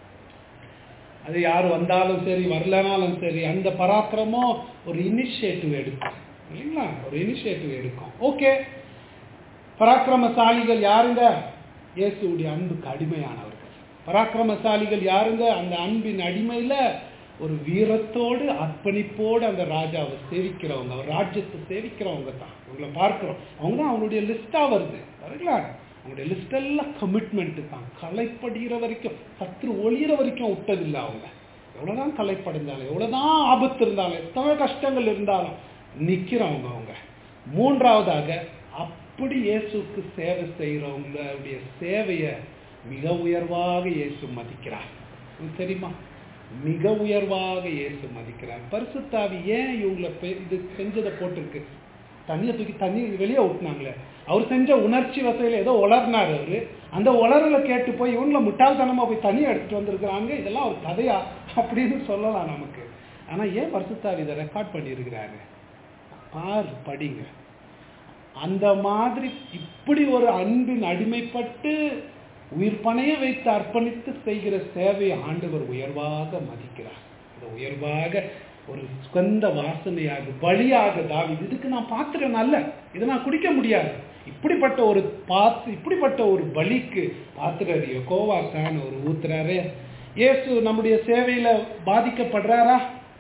Speaker 1: அது யார் வந்தாலும் சரி வரலனாலும் சரி அந்த பராக்கிரமம் ஒரு இனிஷியேட்டிவ் எடுக்கும் இல்லைங்களா ஒரு இனிஷியேட்டிவ் எடுக்கும் ஓகே பராக்கிரமசாலிகள் யாருங்க இயேசுடைய அன்புக்கு அடிமையானவர்கள் பராக்கிரமசாலிகள் யாருங்க அந்த அன்பின் அடிமையில ஒரு வீரத்தோடு அர்ப்பணிப்போடு அந்த ராஜாவை சேவிக்கிறவங்க அவர் ராஜ்யத்தை சேவிக்கிறவங்க தான் இவங்களை பார்க்கிறோம் அவங்க தான் அவங்களுடைய லிஸ்டா வருது வருங்களா அவங்களுடைய லிஸ்ட் எல்லாம் கமிட்மெண்ட் தான் களைப்படுகிற வரைக்கும் சத்ரு ஒளியிற வரைக்கும் விட்டதில்லை அவங்க எவ்வளவுதான் களைப்படைந்தாலும் எவ்வளவுதான் ஆபத்து இருந்தாலும் எத்தனை கஷ்டங்கள் இருந்தாலும் நிக்கிறவங்க அவங்க மூன்றாவதாக அப்படி இயேசுக்கு சேவை செய்யறவங்களுடைய சேவையை மிக உயர்வாக இயேசு மதிக்கிறார் உங்களுக்கு தெரியுமா மிக உயர்வாக இயேசு மதிக்கிறார் பரிசுத்தாவி ஏன் இவங்களை பெ- இது செஞ்சதை போட்டிருக்கு தண்ணியை தூக்கி தண்ணி வெளியே விட்டுனாங்களே அவர் செஞ்ச உணர்ச்சி வசையில ஏதோ உளர்னார் அவரு அந்த உளறல கேட்டு போய் இவங்கள முட்டாள்தனமா போய் தண்ணி எடுத்துட்டு வந்திருக்கிறாங்க இதெல்லாம் ஒரு கதையா அப்படின்னு சொல்லலாம் நமக்கு ஆனா ஏன் பரிசுத்தாவி இதை ரெக்கார்ட் பண்ணியிருக்கிறாரு பார் படிங்க அந்த மாதிரி இப்படி ஒரு அன்பின் அடிமைப்பட்டு உயிர் பணைய வைத்து அர்ப்பணித்து செய்கிற சேவையை ஆண்டவர் உயர்வாக மதிக்கிறார் அதை உயர்வாக ஒரு சுகந்த வாசனையாக பலியாக தாவிது இதுக்கு நான் பாத்திரம் அல்ல இதை நான் குடிக்க முடியாது இப்படிப்பட்ட ஒரு பாத்து இப்படிப்பட்ட ஒரு பலிக்கு பாத்திரறியோ கோவாக்கான ஒரு ஊத்துறாரே இயேசு நம்முடைய சேவையில பாதிக்கப்படுறாரா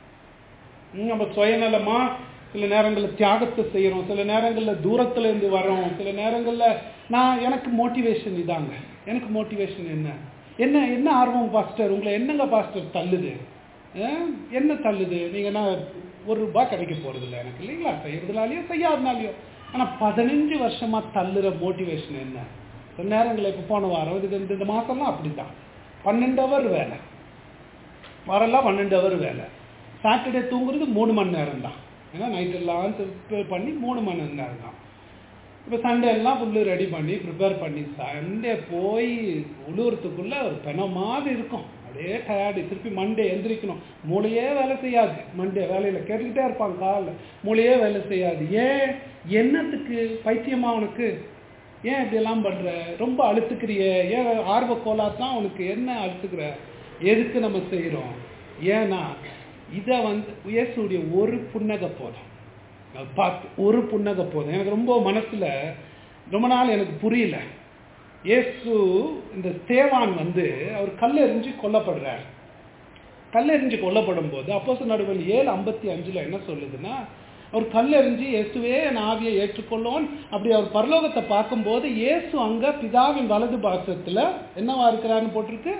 Speaker 1: ம், நம்ம சுயநலமா சில நேரங்களில் தியாகத்தை செய்கிறோம் சில நேரங்களில் தூரத்துல இருந்து வரோம் சில நேரங்களில் நான் எனக்கு மோட்டிவேஷன் இதாங்க எனக்கு மோட்டிவேஷன் என்ன என்ன என்ன ஆர்வம் பாஸ்டர் உங்களை என்னங்க பாஸ்டர் தள்ளுது அஹ், என்ன தள்ளுது நீங்கள் என்ன ஒரு ரூபாய் கிடைக்க போகிறது இல்லை எனக்கு இல்லைங்களா செய்யறதுனாலையோ செய்யாதனாலையோ ஆனால் பதினஞ்சு வருஷமா தள்ளுற மோட்டிவேஷன் என்ன சில நேரங்களில் இப்போ போன வாரம் இதுக்கு இந்த- இந்த மாதம்லாம் அப்படி தான் பன்னெண்டு ஹவர் வேலை வாரெல்லாம் பன்னெண்டு ஹவர் வேலை சாட்டர்டே தூங்குறது மூணு மணி நேரம் தான் ஏன்னா நைட் எல்லாம் ப்ரிப்பேர் பண்ணி மூணு மணி நேரம் தான் இப்போ சண்டே எல்லாம் ஃபுல்லு ரெடி பண்ணி ப்ரிப்பேர் பண்ணி சண்டே போய் உழுவுறதுக்குள்ள ஒரு பெணம் மாதிரி இருக்கும் அப்படியே டயர்டு திருப்பி மண்டே எந்திரிக்கணும் மூளையே வேலை செய்யாது மண்டே வேலையில் கேட்டுக்கிட்டே இருப்பாங்க காலில் மூளையே வேலை செய்யாது ஏன் என்னத்துக்கு பைத்தியமா உனக்கு ஏன் இப்படியெல்லாம் பண்ற ரொம்ப அழுத்துக்கிறியே ஏன் ஆர்வ கோளாறு தான் உனக்கு என்ன அழுத்துக்கிற எதுக்கு நம்ம செய்கிறோம் ஏன்னா இதை வந்து இயேசுடைய ஒரு புன்னகை போதும் அது பார்த்து ஒரு புன்னகை போதும் எனக்கு ரொம்ப மனசுல ரொம்ப நாள் எனக்கு புரியல இயேசு இந்த ஸ்தேவான் வந்து அவர் கல்லெறிஞ்சு கொல்லப்படுறார் கல்லெறிஞ்சு கொல்லப்படும் போது அப்போஸ் நடுவில் ஏழு ஐம்பத்தி அஞ்சுல என்ன சொல்லுதுன்னா அவர் கல்லெறிஞ்சு இயேசுவே என் ஆவியை ஏற்றுக்கொள்ளும் அப்படி அவர் பரலோகத்தை பார்க்கும்போது இயேசு அங்க பிதாவின் வலது பாசத்துல என்னவா இருக்கிறாருன்னு போட்டிருக்கு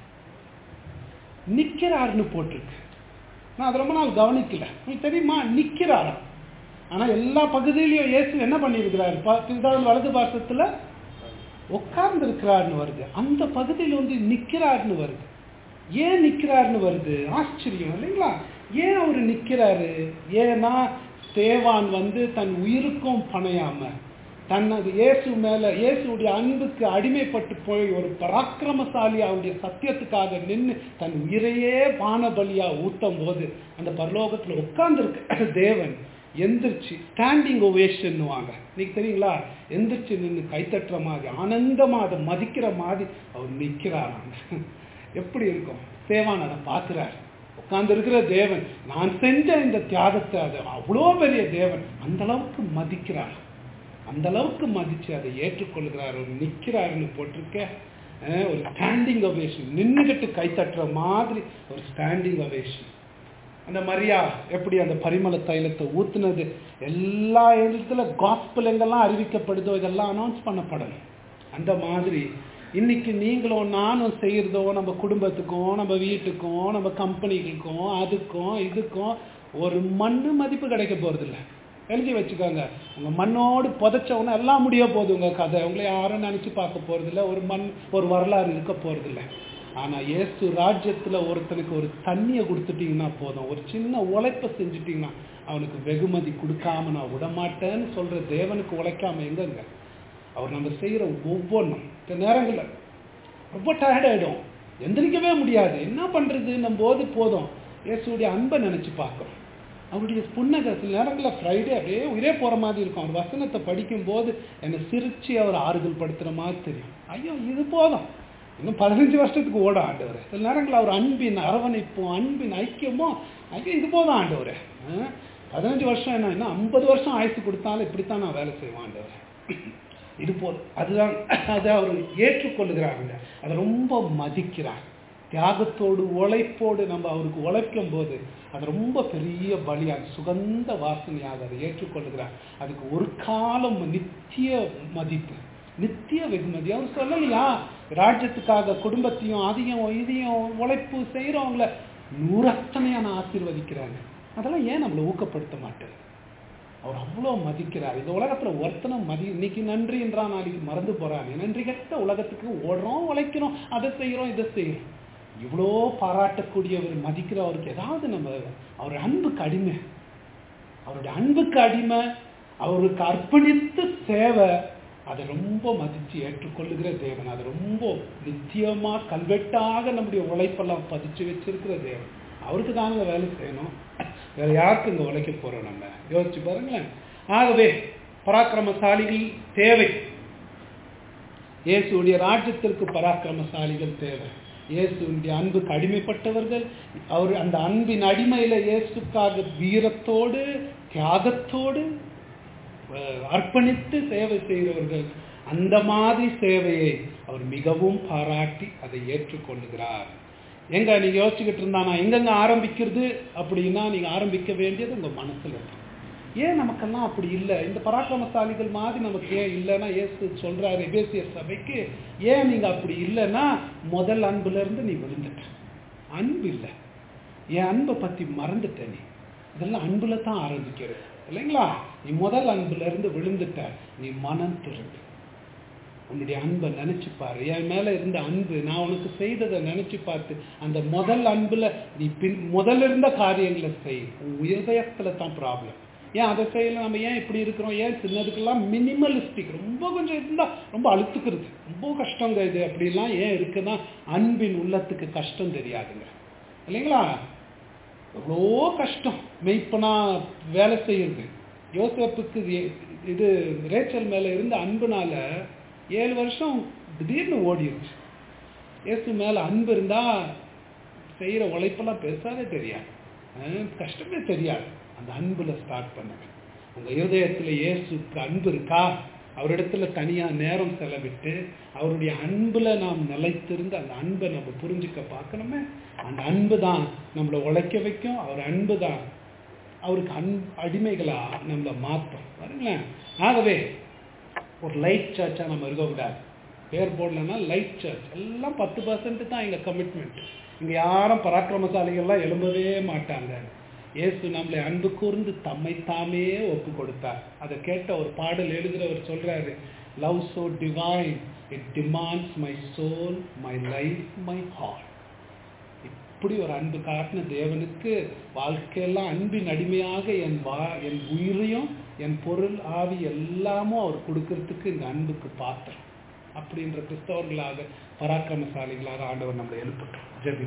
Speaker 1: நிக்கிறாருன்னு போட்டிருக்கு நான் அது ரொம்ப நாள் கவனிக்கல உங்களுக்கு தெரியுமா நிக்கிறாராம் ஆனா எல்லா பகுதியிலையும் இயேசு என்ன பண்ணியிருக்கிறாரு ப- பிதாவின் வலது பாசத்துல உட்கார்ந்து இருக்கிறாருன்னு வருது அந்த பகுதியில் வந்து நிக்கிறாருன்னு வருது ஏன் நிக்கிறாருன்னு வருது ஆச்சரியம் இல்லைங்களா ஏன் அவர் நிக்கிறாரு ஏன்னா தேவான் வந்து தன் உயிருக்கும் பணையாம தனது இயேசு மேல இயேசுடைய அன்புக்கு அடிமைப்பட்டு போய் ஒரு பராக்கிரமசாலி அவருடைய சத்தியத்துக்காக நின்று தன் உயிரையே பானபலியா ஊத்தும் போது அந்த பரலோகத்துல உட்கார்ந்துருக்க தேவன் எந்திரிச்சு ஸ்டாண்டிங் ஓவேஷன்னுவாங்க இன்னைக்கு தெரியுங்களா எந்திரிச்சு நின்று கைத்தட்டுற மாதிரி ஆனந்தமா அதை மதிக்கிற மாதிரி அவர் நிற்கிறாராங்க எப்படி இருக்கும் சேவான் அதை பார்க்கிறார் உட்கார்ந்து இருக்கிற தேவன் நான் செஞ்ச இந்த தியாகத்தை அதை அவ்வளோ பெரிய தேவன் அந்த அளவுக்கு மதிக்கிறார் அந்த அளவுக்கு மதிச்சு அதை ஏற்றுக்கொள்கிறார் ஒரு நிற்கிறாருன்னு போட்டிருக்க அஹ் ஒரு ஸ்டாண்டிங் ஒவேஷன் நின்றுகிட்டு கைத்தட்டுற மாதிரி ஒரு ஸ்டாண்டிங் ஒவேஷன் அந்த மரியா எப்படி அந்த பரிமள தைலத்தை ஊத்துனது எல்லா இடத்துல காஸ்பிள் எங்கெல்லாம் அறிவிக்கப்படுதோ இதெல்லாம் அனௌன்ஸ் பண்ணப்படணும் அந்த மாதிரி இன்னைக்கு நீங்களும் நானும் செய்யறதோ நம்ம குடும்பத்துக்கும் நம்ம வீட்டுக்கும் நம்ம கம்பெனிகளுக்கும் அதுக்கும் இதுக்கும் ஒரு மண்ணு மதிப்பு கிடைக்க போறதில்ல எழுதி வச்சுக்கோங்க உங்க மண்ணோடு புதைச்சவன எல்லாம் முடிய போகுது உங்க கதை உங்களை யாரும் நினைச்சு பார்க்க போறதில்ல ஒரு மண் ஒரு வரலாறு இருக்க போறதில்ல ஆனா இயேசு ராஜ்யத்துல ஒருத்தனுக்கு ஒரு தண்ணியை கொடுத்துட்டீங்கன்னா போதும் ஒரு சின்ன உழைப்பை செஞ்சுட்டீங்கன்னா அவனுக்கு வெகுமதி கொடுக்காம நான் விடமாட்டேன்னு சொல்ற தேவனுக்கு உழைக்காம எங்கங்க அவர் நம்ம செய்யற ஒவ்வொன்றும் சில நேரங்களில் ரொம்ப டயர்ட் ஆயிடும் எந்திரிக்கவே முடியாது என்ன பண்றதுன்னும் போது போதும் இயேசுடைய அன்பை நினைச்சு பார்க்கணும் அவருடைய புன்னகை சில நேரங்களில் ஃப்ரைடே அப்படியே உயிரே போற மாதிரி இருக்கும் அவர் வசனத்தை படிக்கும் போது என்னை சிரிச்சு அவர் ஆறுதல் படுத்துற மாதிரி தெரியும் ஐயோ இது போதும் இன்னும் பதினஞ்சு வருஷத்துக்கு ஓட ஆண்டவர் சில நேரங்களில் அவர் அன்பின் அரவணைப்பும் அன்பின் ஐக்கியமும் ஐயோ இது போதும் ஆண்டவர் பதினஞ்சு வருஷம் என்ன இன்னும் ஐம்பது வருஷம் ஆயுசு கொடுத்தாலும் இப்படித்தான் நான் வேலை செய்வேன் ஆண்டவர் இது போதும் அதுதான் அதை அவர் ஏற்றுக்கொள்ளுகிறாங்க அதை ரொம்ப மதிக்கிறார் தியாகத்தோடு உழைப்போடு நம்ம அவருக்கு உழைக்கும் போது அது ரொம்ப பெரிய பலி அது சுகந்த வாசனையாக அதை ஏற்றுக்கொள்ளுகிறார் அதுக்கு ஒரு காலம் நித்திய மதிப்பு நித்திய வெகுமதி அவர் சொல்லலையா ராஜ்யத்துக்காக குடும்பத்தையும் அதையும் இதையும் உழைப்பு செய்யறவங்கள நூறத்தனையா நான் ஆசீர்வதிக்கிறாங்க அதெல்லாம் ஏன் நம்மளை ஊக்கப்படுத்த மாட்டேன் அவர் அவ்வளோ மதிக்கிறார் இந்த உலகத்துல ஒருத்தனை மதி இன்னைக்கு நன்றின்றான் நாளைக்கு மறந்து போறாங்க நன்றி கெட்ட உலகத்துக்கு ஓடுறோம் உழைக்கிறோம் அதை செய்யறோம் இதை செய்யறோம் இவ்வளோ பாராட்டக்கூடியவர் மதிக்கிறவருக்கு ஏதாவது நம்ம அவர் அன்புக்கு அடிமை அவருடைய அன்புக்கு அடிமை அவருக்கு அர்ப்பணித்து சேவை அதை ரொம்ப மதித்து ஏற்றுக்கொள்ளுகிற தேவன் அது ரொம்ப நித்தியமா கல்வெட்டாக நம்முடைய உழைப்பெல்லாம் பதிச்சு வச்சிருக்கிற தேவன் அவருக்கு தாங்க வேலை செய்யணும் வேற யாருக்கு இங்க உழைக்க போறோம் நம்ம யோசிச்சு பாருங்களேன் ஆகவே பராக்கிரமசாலிகள் தேவை இயேசுடைய ராஜ்யத்திற்கு பராக்கிரமசாலிகள் தேவை இயேசுடைய அன்புக்கு அடிமைப்பட்டவர்கள் அவர் அந்த அன்பின் அடிமையில இயேசுக்காக வீரத்தோடு தியாகத்தோடு அஹ், அர்ப்பணித்து சேவை செய்கிறவர்கள் அந்த மாதிரி சேவையை அவர் மிகவும் பாராட்டி அதை ஏற்றுக்கொள்ளுகிறார் எங்க நீங்க யோசிச்சுக்கிட்டு இருந்தா நான் எங்கெங்க ஆரம்பிக்கிறது அப்படின்னா நீங்க ஆரம்பிக்க வேண்டியது உங்க மனசுல இருக்கு ஏன் நமக்கெல்லாம் அப்படி இல்லை இந்த பராக்கிரமசாலிகள் மாதிரி நமக்கு ஏன் இல்லைன்னா இயேசு சொல்றாரு எபேசிய சபைக்கு ஏன் நீங்க அப்படி இல்லைன்னா முதல் அன்புல இருந்து நீ விழுந்துட்ட அன்பு இல்லை என் அன்பை பத்தி மறந்துட்ட நீ இதெல்லாம் அன்புல தான் ஆரம்பிக்கிறது இல்லைங்களா நீ முதல் அன்புல இருந்து விழுந்துட்ட நீ மனம் திருந்து உன்னுடைய அன்பை நினைச்சு பாரு என் மேல இருந்த அன்பு நான் உனக்கு செய்ததை நினைச்சு பார்த்து அந்த முதல் அன்புல நீ பின் முதல்ல இருந்த காரியங்களை செய் உன் உயர்தயத்துல தான் ப்ராப்ளம் ஏன் அதை செய்யல நம்ம ஏன் இப்படி இருக்கிறோம் ஏன் சின்னதுக்கெல்லாம் மினிமலிஸ்டிக் ரொம்ப கொஞ்சம் இருந்தா ரொம்ப அழுத்துக்கிறது ரொம்ப கஷ்டங்க இது அப்படிலாம் ஏன் இருக்குன்னா அன்பின் உள்ளத்துக்கு கஷ்டம் தெரியாதுங்க இல்லைங்களா எவ்வளோ கஷ்டம் மெய்ப்பனா வேலை செய்யுது யோசப்புக்கு இது- இது ரேச்சல் மேல இருந்த அன்புனால ஏழு வருஷம் திடீர்னு ஓடிடுச்சு இயேசு மேல அன்பு இருந்தா செய்யற உழைப்பெல்லாம் பெருசாவே தெரியாது அஹ் கஷ்டமே தெரியாது அந்த அன்புல ஸ்டார்ட் பண்ணுங்க உங்க இருதயத்துல இயேசுக்கு அன்பு இருக்கா அவரிடத்துல தனியா நேரம் செலவிட்டு அவருடைய அன்புல நாம் நிலைத்திருந்து அந்த அன்பை நம்ம புரிஞ்சுக்க பார்க்கணுமே அந்த அன்பு தான் நம்மளை உழைக்க வைக்கும் அவர் அன்பு தான் அவருக்கு அன் அடிமைகளா நம்மளை மாற்றும் பாருங்களேன் ஆகவே ஒரு லைட் சர்ச்சா நம்ம இருக்கக்கூடாது பேர் போடலன்னா லைட் சர்ச் எல்லாம் பத்து பர்சன்ட் தான் எங்க கமிட்மெண்ட் இங்க யாரும் பராக்கிரமசாலிகள்லாம் எழும்பவே மாட்டாங்க இயேசு நம்மளை அன்பு கூர்ந்து தம்மை தாமே ஒப்பு கொடுத்தார் அதை கேட்ட ஒரு பாடல் எழுதுறவர் சொல்றாரு love so divine it demands my soul my life my heart இப்படி ஒரு அன்பு காட்டின தேவனுக்கு வாழ்க்கையெல்லாம் அன்பின் அடிமையாக என் வா என் உயிரையும் என் பொருள் ஆவி எல்லாமும் அவர் கொடுக்கறதுக்கு இந்த அன்புக்கு பாத்திரம் அப்படின்ற கிறிஸ்தவர்களாக பராக்கிரமசாலிகளாக ஆண்டவர் நம்மளை எழுப்பட்டும் ஜெபி